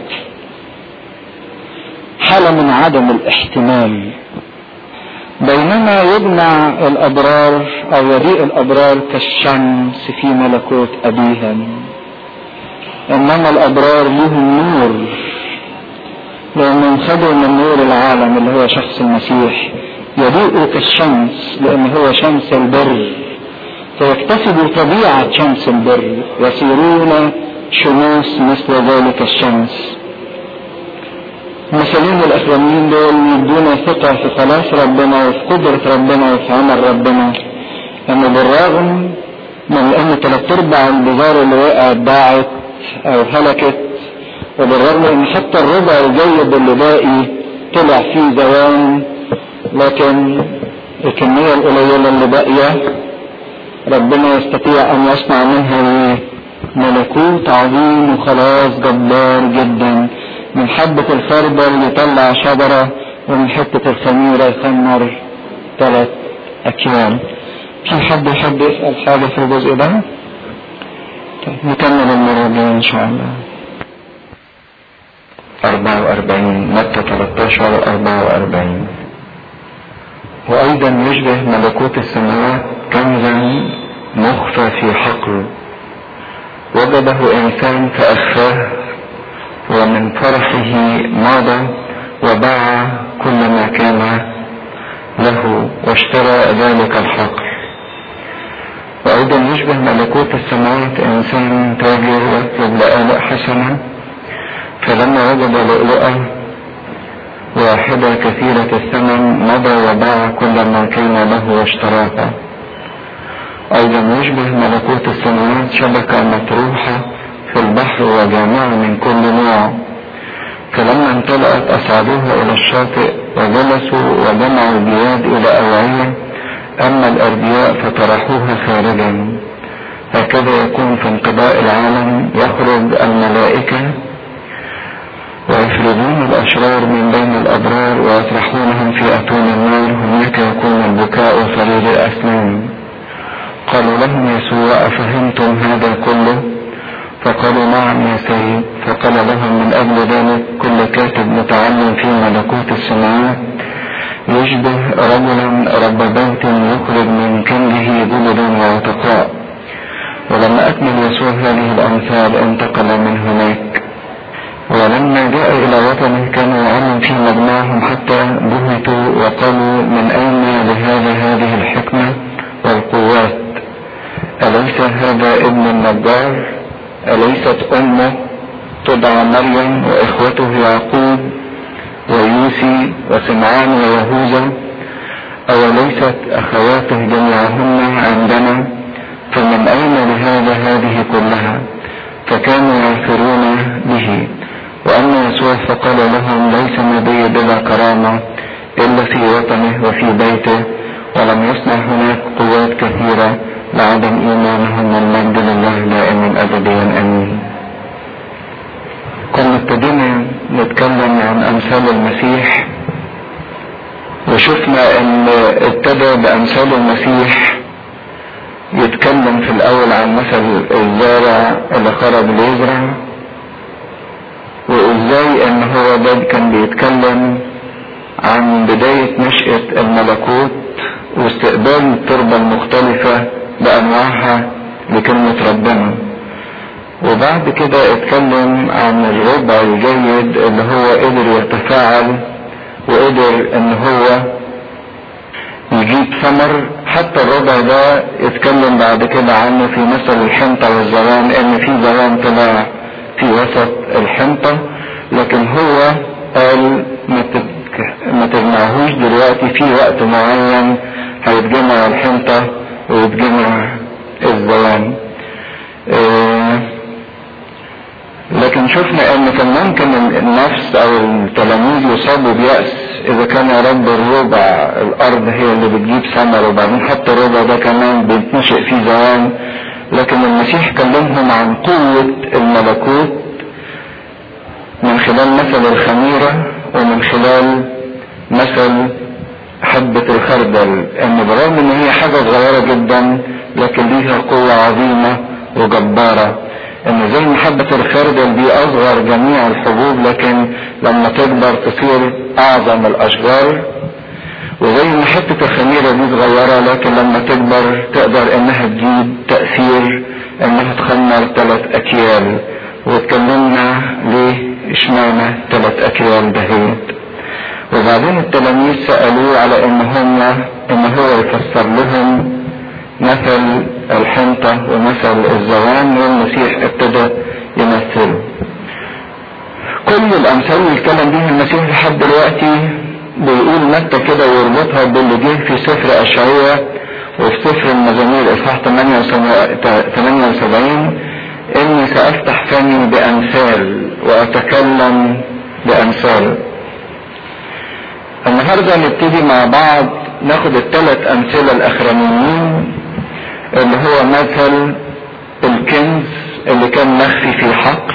حالة من عدم الاحتمال بينما يجمع الابرار او يضيء الابرار كالشمس في ملكوت ابيهم انما الابرار لهم نور لانهم خدوا من نور العالم اللي هو شخص المسيح يضيء كالشمس لان هو شمس البر فيكتسبوا طبيعة شمس البر يصيرون شموس مثل ذلك الشمس المثالين الاخرانيين دول يدونا ثقة في خلاص ربنا وفي قدرة ربنا وفي عمل ربنا ان بالرغم من ان ثلاث ارباع البذار اللي وقعت ضاعت او هلكت وبالرغم ان حتى الربع الجيد اللي باقي طلع فيه زوان لكن الكمية القليلة اللي باقية ربنا يستطيع ان يصنع منها ملكوت عظيم وخلاص جبار جدا من حبة الخردل يطلع شجرة ومن حتة الخميرة يخمر ثلاث أكيال في حد يحب يسأل حاجة في الجزء ده؟ طيب نكمل المرة الجاية إن شاء الله أربعة 44 متى 13 44 وأيضا يشبه ملكوت السماوات كنزا مخفى في حقل وجده إنسان فأخفاه ومن فرحه مضى وباع كل ما كان له واشترى ذلك الحقل وأيضا يشبه ملكوت السماوات إنسان تاجر يطلب لآلاء حسنة فلما وجد لؤلؤة واحدة كثيرة الثمن مضى وباع كل ما كان له واشتراها أيضا يشبه ملكوت السماوات شبكة مطروحة في البحر وجامعة من كل نوع فلما امتلأت أصعدوها إلى الشاطئ وجلسوا وجمعوا البياد إلى أوعية أما الأربياء فطرحوها خارجا هكذا يكون في انقضاء العالم يخرج الملائكة ويفرضون الأشرار من بين الأبرار ويطرحونهم في أتون النار هناك يكون البكاء وصرير الأسنان قالوا لهم يسوع أفهمتم هذا كله فقالوا نعم يا سيد فقال لهم من أجل ذلك كل كاتب متعلم في ملكوت السماوات يشبه رجلا رب بيت يخرج من كنزه جلدا وعتقاء ولما أكمل يسوع هذه الأمثال انتقل من هناك ولما جاء إلى وطنه كان يعلم في مجمعهم حتى بهتوا وقالوا من أين لهذا هذه الحكمة والقوات أليس هذا ابن النجار أليست أمه تدعى مريم وإخوته يعقوب ويوسي وسمعان ويهوذا أوليست أخواته جميعهن عندنا فمن أين لهذا هذه كلها فكانوا يعثرون به وأما يسوع فقال لهم ليس النبي بلا كرامة إلا في وطنه وفي بيته ولم يصنع هناك قوات كثيرة لعدم إيمانهم والمجد لله دائما أبديا آمين كنا ابتدينا نتكلم عن أمثال المسيح وشفنا ان ابتدى بأمثال المسيح يتكلم في الأول عن مثل الزارع اللي خرج ليزرع وازاي ان هو ده كان بيتكلم عن بداية نشأة الملكوت واستقبال التربة المختلفة بأنواعها لكلمة ربنا وبعد كده اتكلم عن الربع الجيد اللي هو قدر يتفاعل وقدر ان هو يجيب ثمر حتى الربع ده اتكلم بعد كده عنه في مثل الحنطة والزوان ان في زوان طلع في وسط الحنطة لكن هو قال ما تجمعهوش دلوقتي في وقت معين هيتجمع الحنطة ويتجمع الزوان اه لكن شفنا ان كان ممكن النفس او التلاميذ يصابوا بيأس اذا كان يا رب الربع الارض هي اللي بتجيب ثمر وبعدين حتى الربع ده كمان بيتنشئ فيه زوان لكن المسيح كلمهم عن قوة الملكوت من خلال مثل الخميرة ومن خلال مثل حبة الخردل ان برغم ان هي حاجة صغيرة جدا لكن ليها قوة عظيمة وجبارة ان زي ما حبة الخردل دي اصغر جميع الحبوب لكن لما تكبر تصير اعظم الاشجار وزي ما حتة الخميرة دي صغيرة لكن لما تكبر تقدر انها تجيب تأثير انها تخمر ثلاث اكيال واتكلمنا ليه اشمعنى ثلاث اكيال دهيت وبعدين التلاميذ سألوه على ان هم ان هو يفسر لهم مثل الحنطة ومثل الزوان والمسيح ابتدى يمثله كل الامثال اللي اتكلم بيها المسيح لحد دلوقتي بيقول متى كده ويربطها باللي جه في سفر اشعياء وفي سفر المزامير اصحاح 78 اني سافتح فمي بامثال واتكلم بامثال النهارده نبتدي مع بعض ناخد الثلاث امثله الاخرانيين اللي هو مثل الكنز اللي كان مخفي في حقل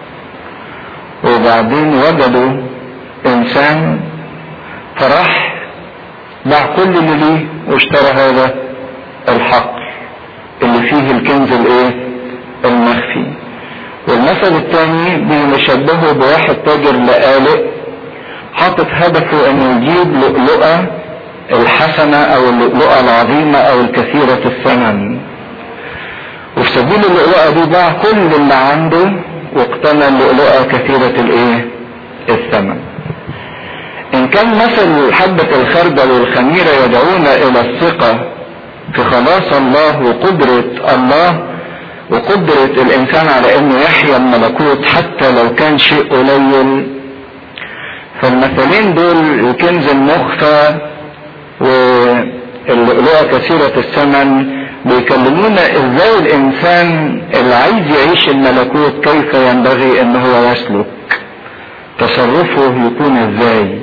وبعدين وجدوا انسان فراح باع كل اللي ليه واشترى هذا الحقل اللي فيه الكنز الايه المخفي والمثل المثل الثاني بيشبهه بواحد تاجر لآلئ حاطط هدفه انه يجيب لؤلؤة الحسنة او اللؤلؤة العظيمة او الكثيرة الثمن وفي سبيل اللؤلؤة دي باع كل اللي عنده واقتنى اللؤلؤة كثيرة الايه الثمن ان كان مثل حبة الخردل والخميرة يدعونا الى الثقة في خلاص الله وقدرة الله وقدرة الانسان على انه يحيا الملكوت حتى لو كان شيء قليل فالمثلين دول الكنز المخفى واللؤلؤة كثيرة الثمن بيكلمونا ازاي الانسان اللي عايز يعيش الملكوت كيف ينبغي ان هو يسلك تصرفه يكون ازاي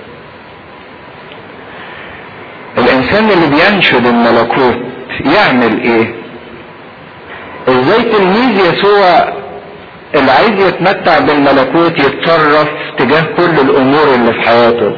الانسان اللي بينشد الملكوت يعمل ايه ازاي تلميذ يسوع اللي عايز يتمتع بالملكوت يتصرف تجاه كل الامور اللي في حياته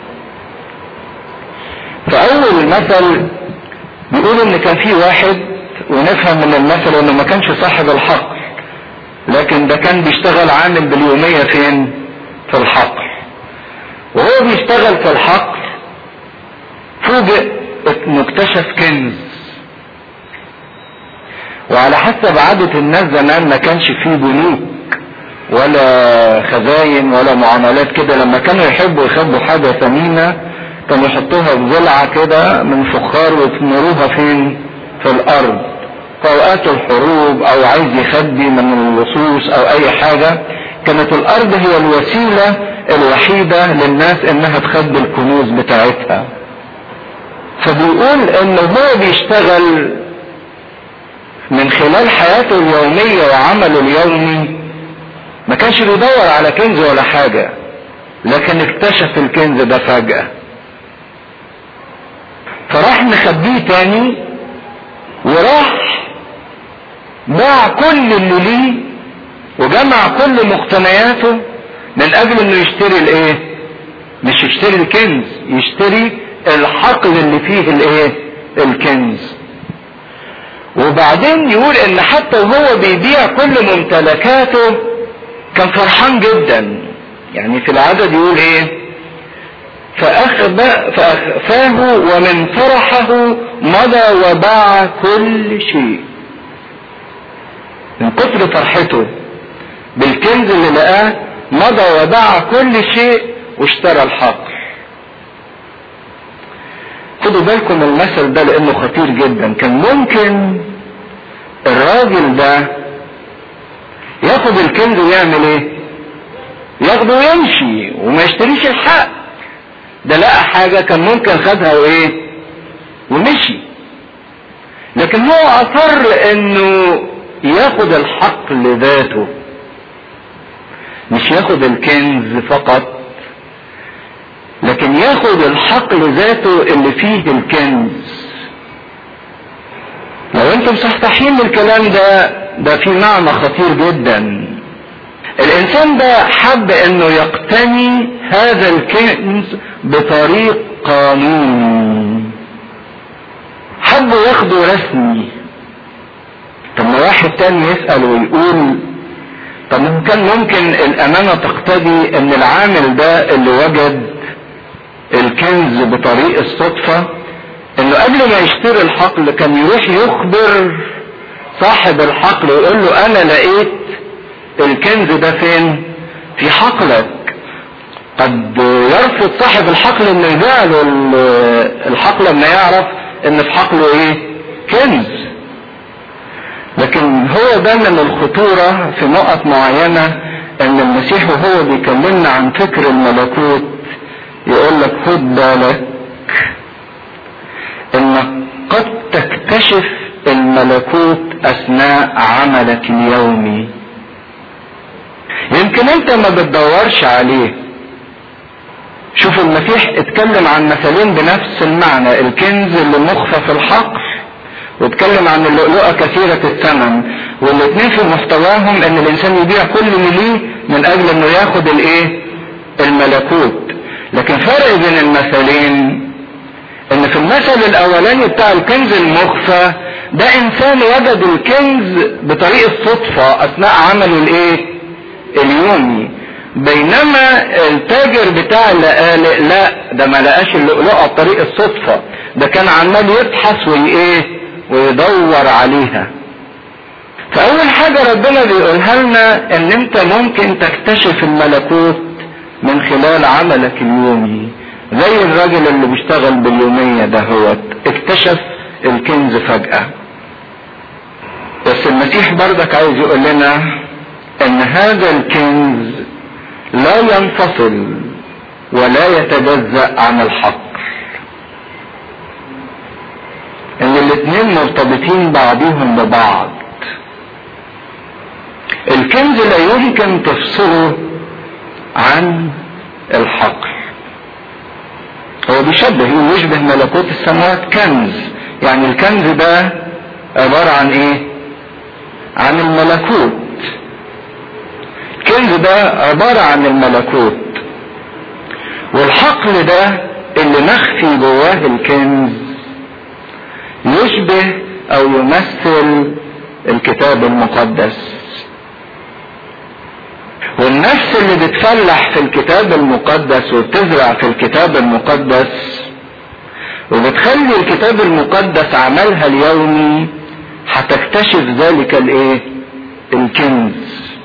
فاول مثل بيقول ان كان في واحد ونفهم من المثل انه ما كانش صاحب الحق لكن ده كان بيشتغل عامل باليومية فين في الحقل وهو بيشتغل في الحقل فوجئ انه اكتشف كنز وعلى حسب عادة الناس زمان ما كانش فيه بنوك ولا خزاين ولا معاملات كده لما كانوا يحبوا يخبوا حاجة ثمينة كانوا يحطوها في ضلعة كده من فخار ويتمروها فين في الارض في اوقات الحروب او عايز يخبي من اللصوص او اي حاجة كانت الارض هي الوسيلة الوحيدة للناس انها تخبي الكنوز بتاعتها فبيقول انه هو بيشتغل من خلال حياته اليومية وعمله اليومي ما كانش بيدور على كنز ولا حاجة لكن اكتشف الكنز ده فجأة فراح مخبيه تاني وراح باع كل اللي ليه وجمع كل مقتنياته من اجل انه يشتري الايه مش يشتري الكنز يشتري الحقل اللي فيه الايه الكنز وبعدين يقول ان حتى وهو بيبيع كل ممتلكاته كان فرحان جدا يعني في العدد يقول ايه فأخفاه ومن فرحه مضى وباع كل شيء من كثر فرحته بالكنز اللي لقاه مضى وباع كل شيء واشترى الحقل خدوا بالكم المثل ده لانه خطير جدا كان ممكن الراجل ده ياخد الكنز ويعمل ايه ياخده ويمشي وما يشتريش الحق ده لقى حاجة كان ممكن خدها وايه ومشي لكن هو اصر انه ياخد الحق لذاته مش ياخد الكنز فقط لكن ياخد الحقل ذاته اللي فيه الكنز لو انتم صحصحين الكلام ده ده في معنى خطير جدا الانسان ده حب انه يقتني هذا الكنز بطريق قانوني حب ياخده رسمي طب ما واحد تاني يسأل ويقول طب كان ممكن الامانة تقتضي ان العامل ده اللي وجد الكنز بطريق الصدفة انه قبل ما يشتري الحقل كان يروح يخبر صاحب الحقل ويقول له انا لقيت الكنز ده فين في حقلك قد يرفض صاحب الحقل انه يبيع له الحقل لما يعرف ان في حقله ايه كنز لكن هو ده من الخطورة في نقط معينة ان المسيح وهو بيكلمنا عن فكر الملكوت يقول لك خد بالك انك قد تكتشف الملكوت اثناء عملك اليومي يمكن انت ما بتدورش عليه شوف المسيح اتكلم عن مثلين بنفس المعنى الكنز اللي مخفى في الحقل واتكلم عن اللؤلؤة كثيرة الثمن والاثنين في محتواهم ان الانسان يبيع كل اللي ليه من اجل انه ياخد الايه الملكوت لكن فرق بين المثلين ان في المثل الاولاني بتاع الكنز المخفى ده انسان وجد الكنز بطريقة صدفة اثناء عمله الايه اليومي بينما التاجر بتاع اللقالق لا ده ما لقاش اللؤلؤه بطريقه الصدفه ده كان عمال يبحث وايه ويدور عليها فاول حاجه ربنا بيقولها لنا ان انت ممكن تكتشف الملكوت من خلال عملك اليومي زي الراجل اللي بيشتغل باليوميه ده هو اكتشف الكنز فجاه بس المسيح بردك عايز يقول لنا ان هذا الكنز لا ينفصل ولا يتجزأ عن الحق ان الاثنين مرتبطين بعضهم ببعض الكنز لا يمكن تفصله عن الحق هو بيشبه ويشبه ملكوت السماوات كنز يعني الكنز ده عبارة عن ايه عن الملكوت الكنز ده عبارة عن الملكوت والحقل ده اللي مخفي جواه الكنز يشبه او يمثل الكتاب المقدس والنفس اللي بتفلح في الكتاب المقدس وبتزرع في الكتاب المقدس وبتخلي الكتاب المقدس عملها اليومي هتكتشف ذلك الايه الكنز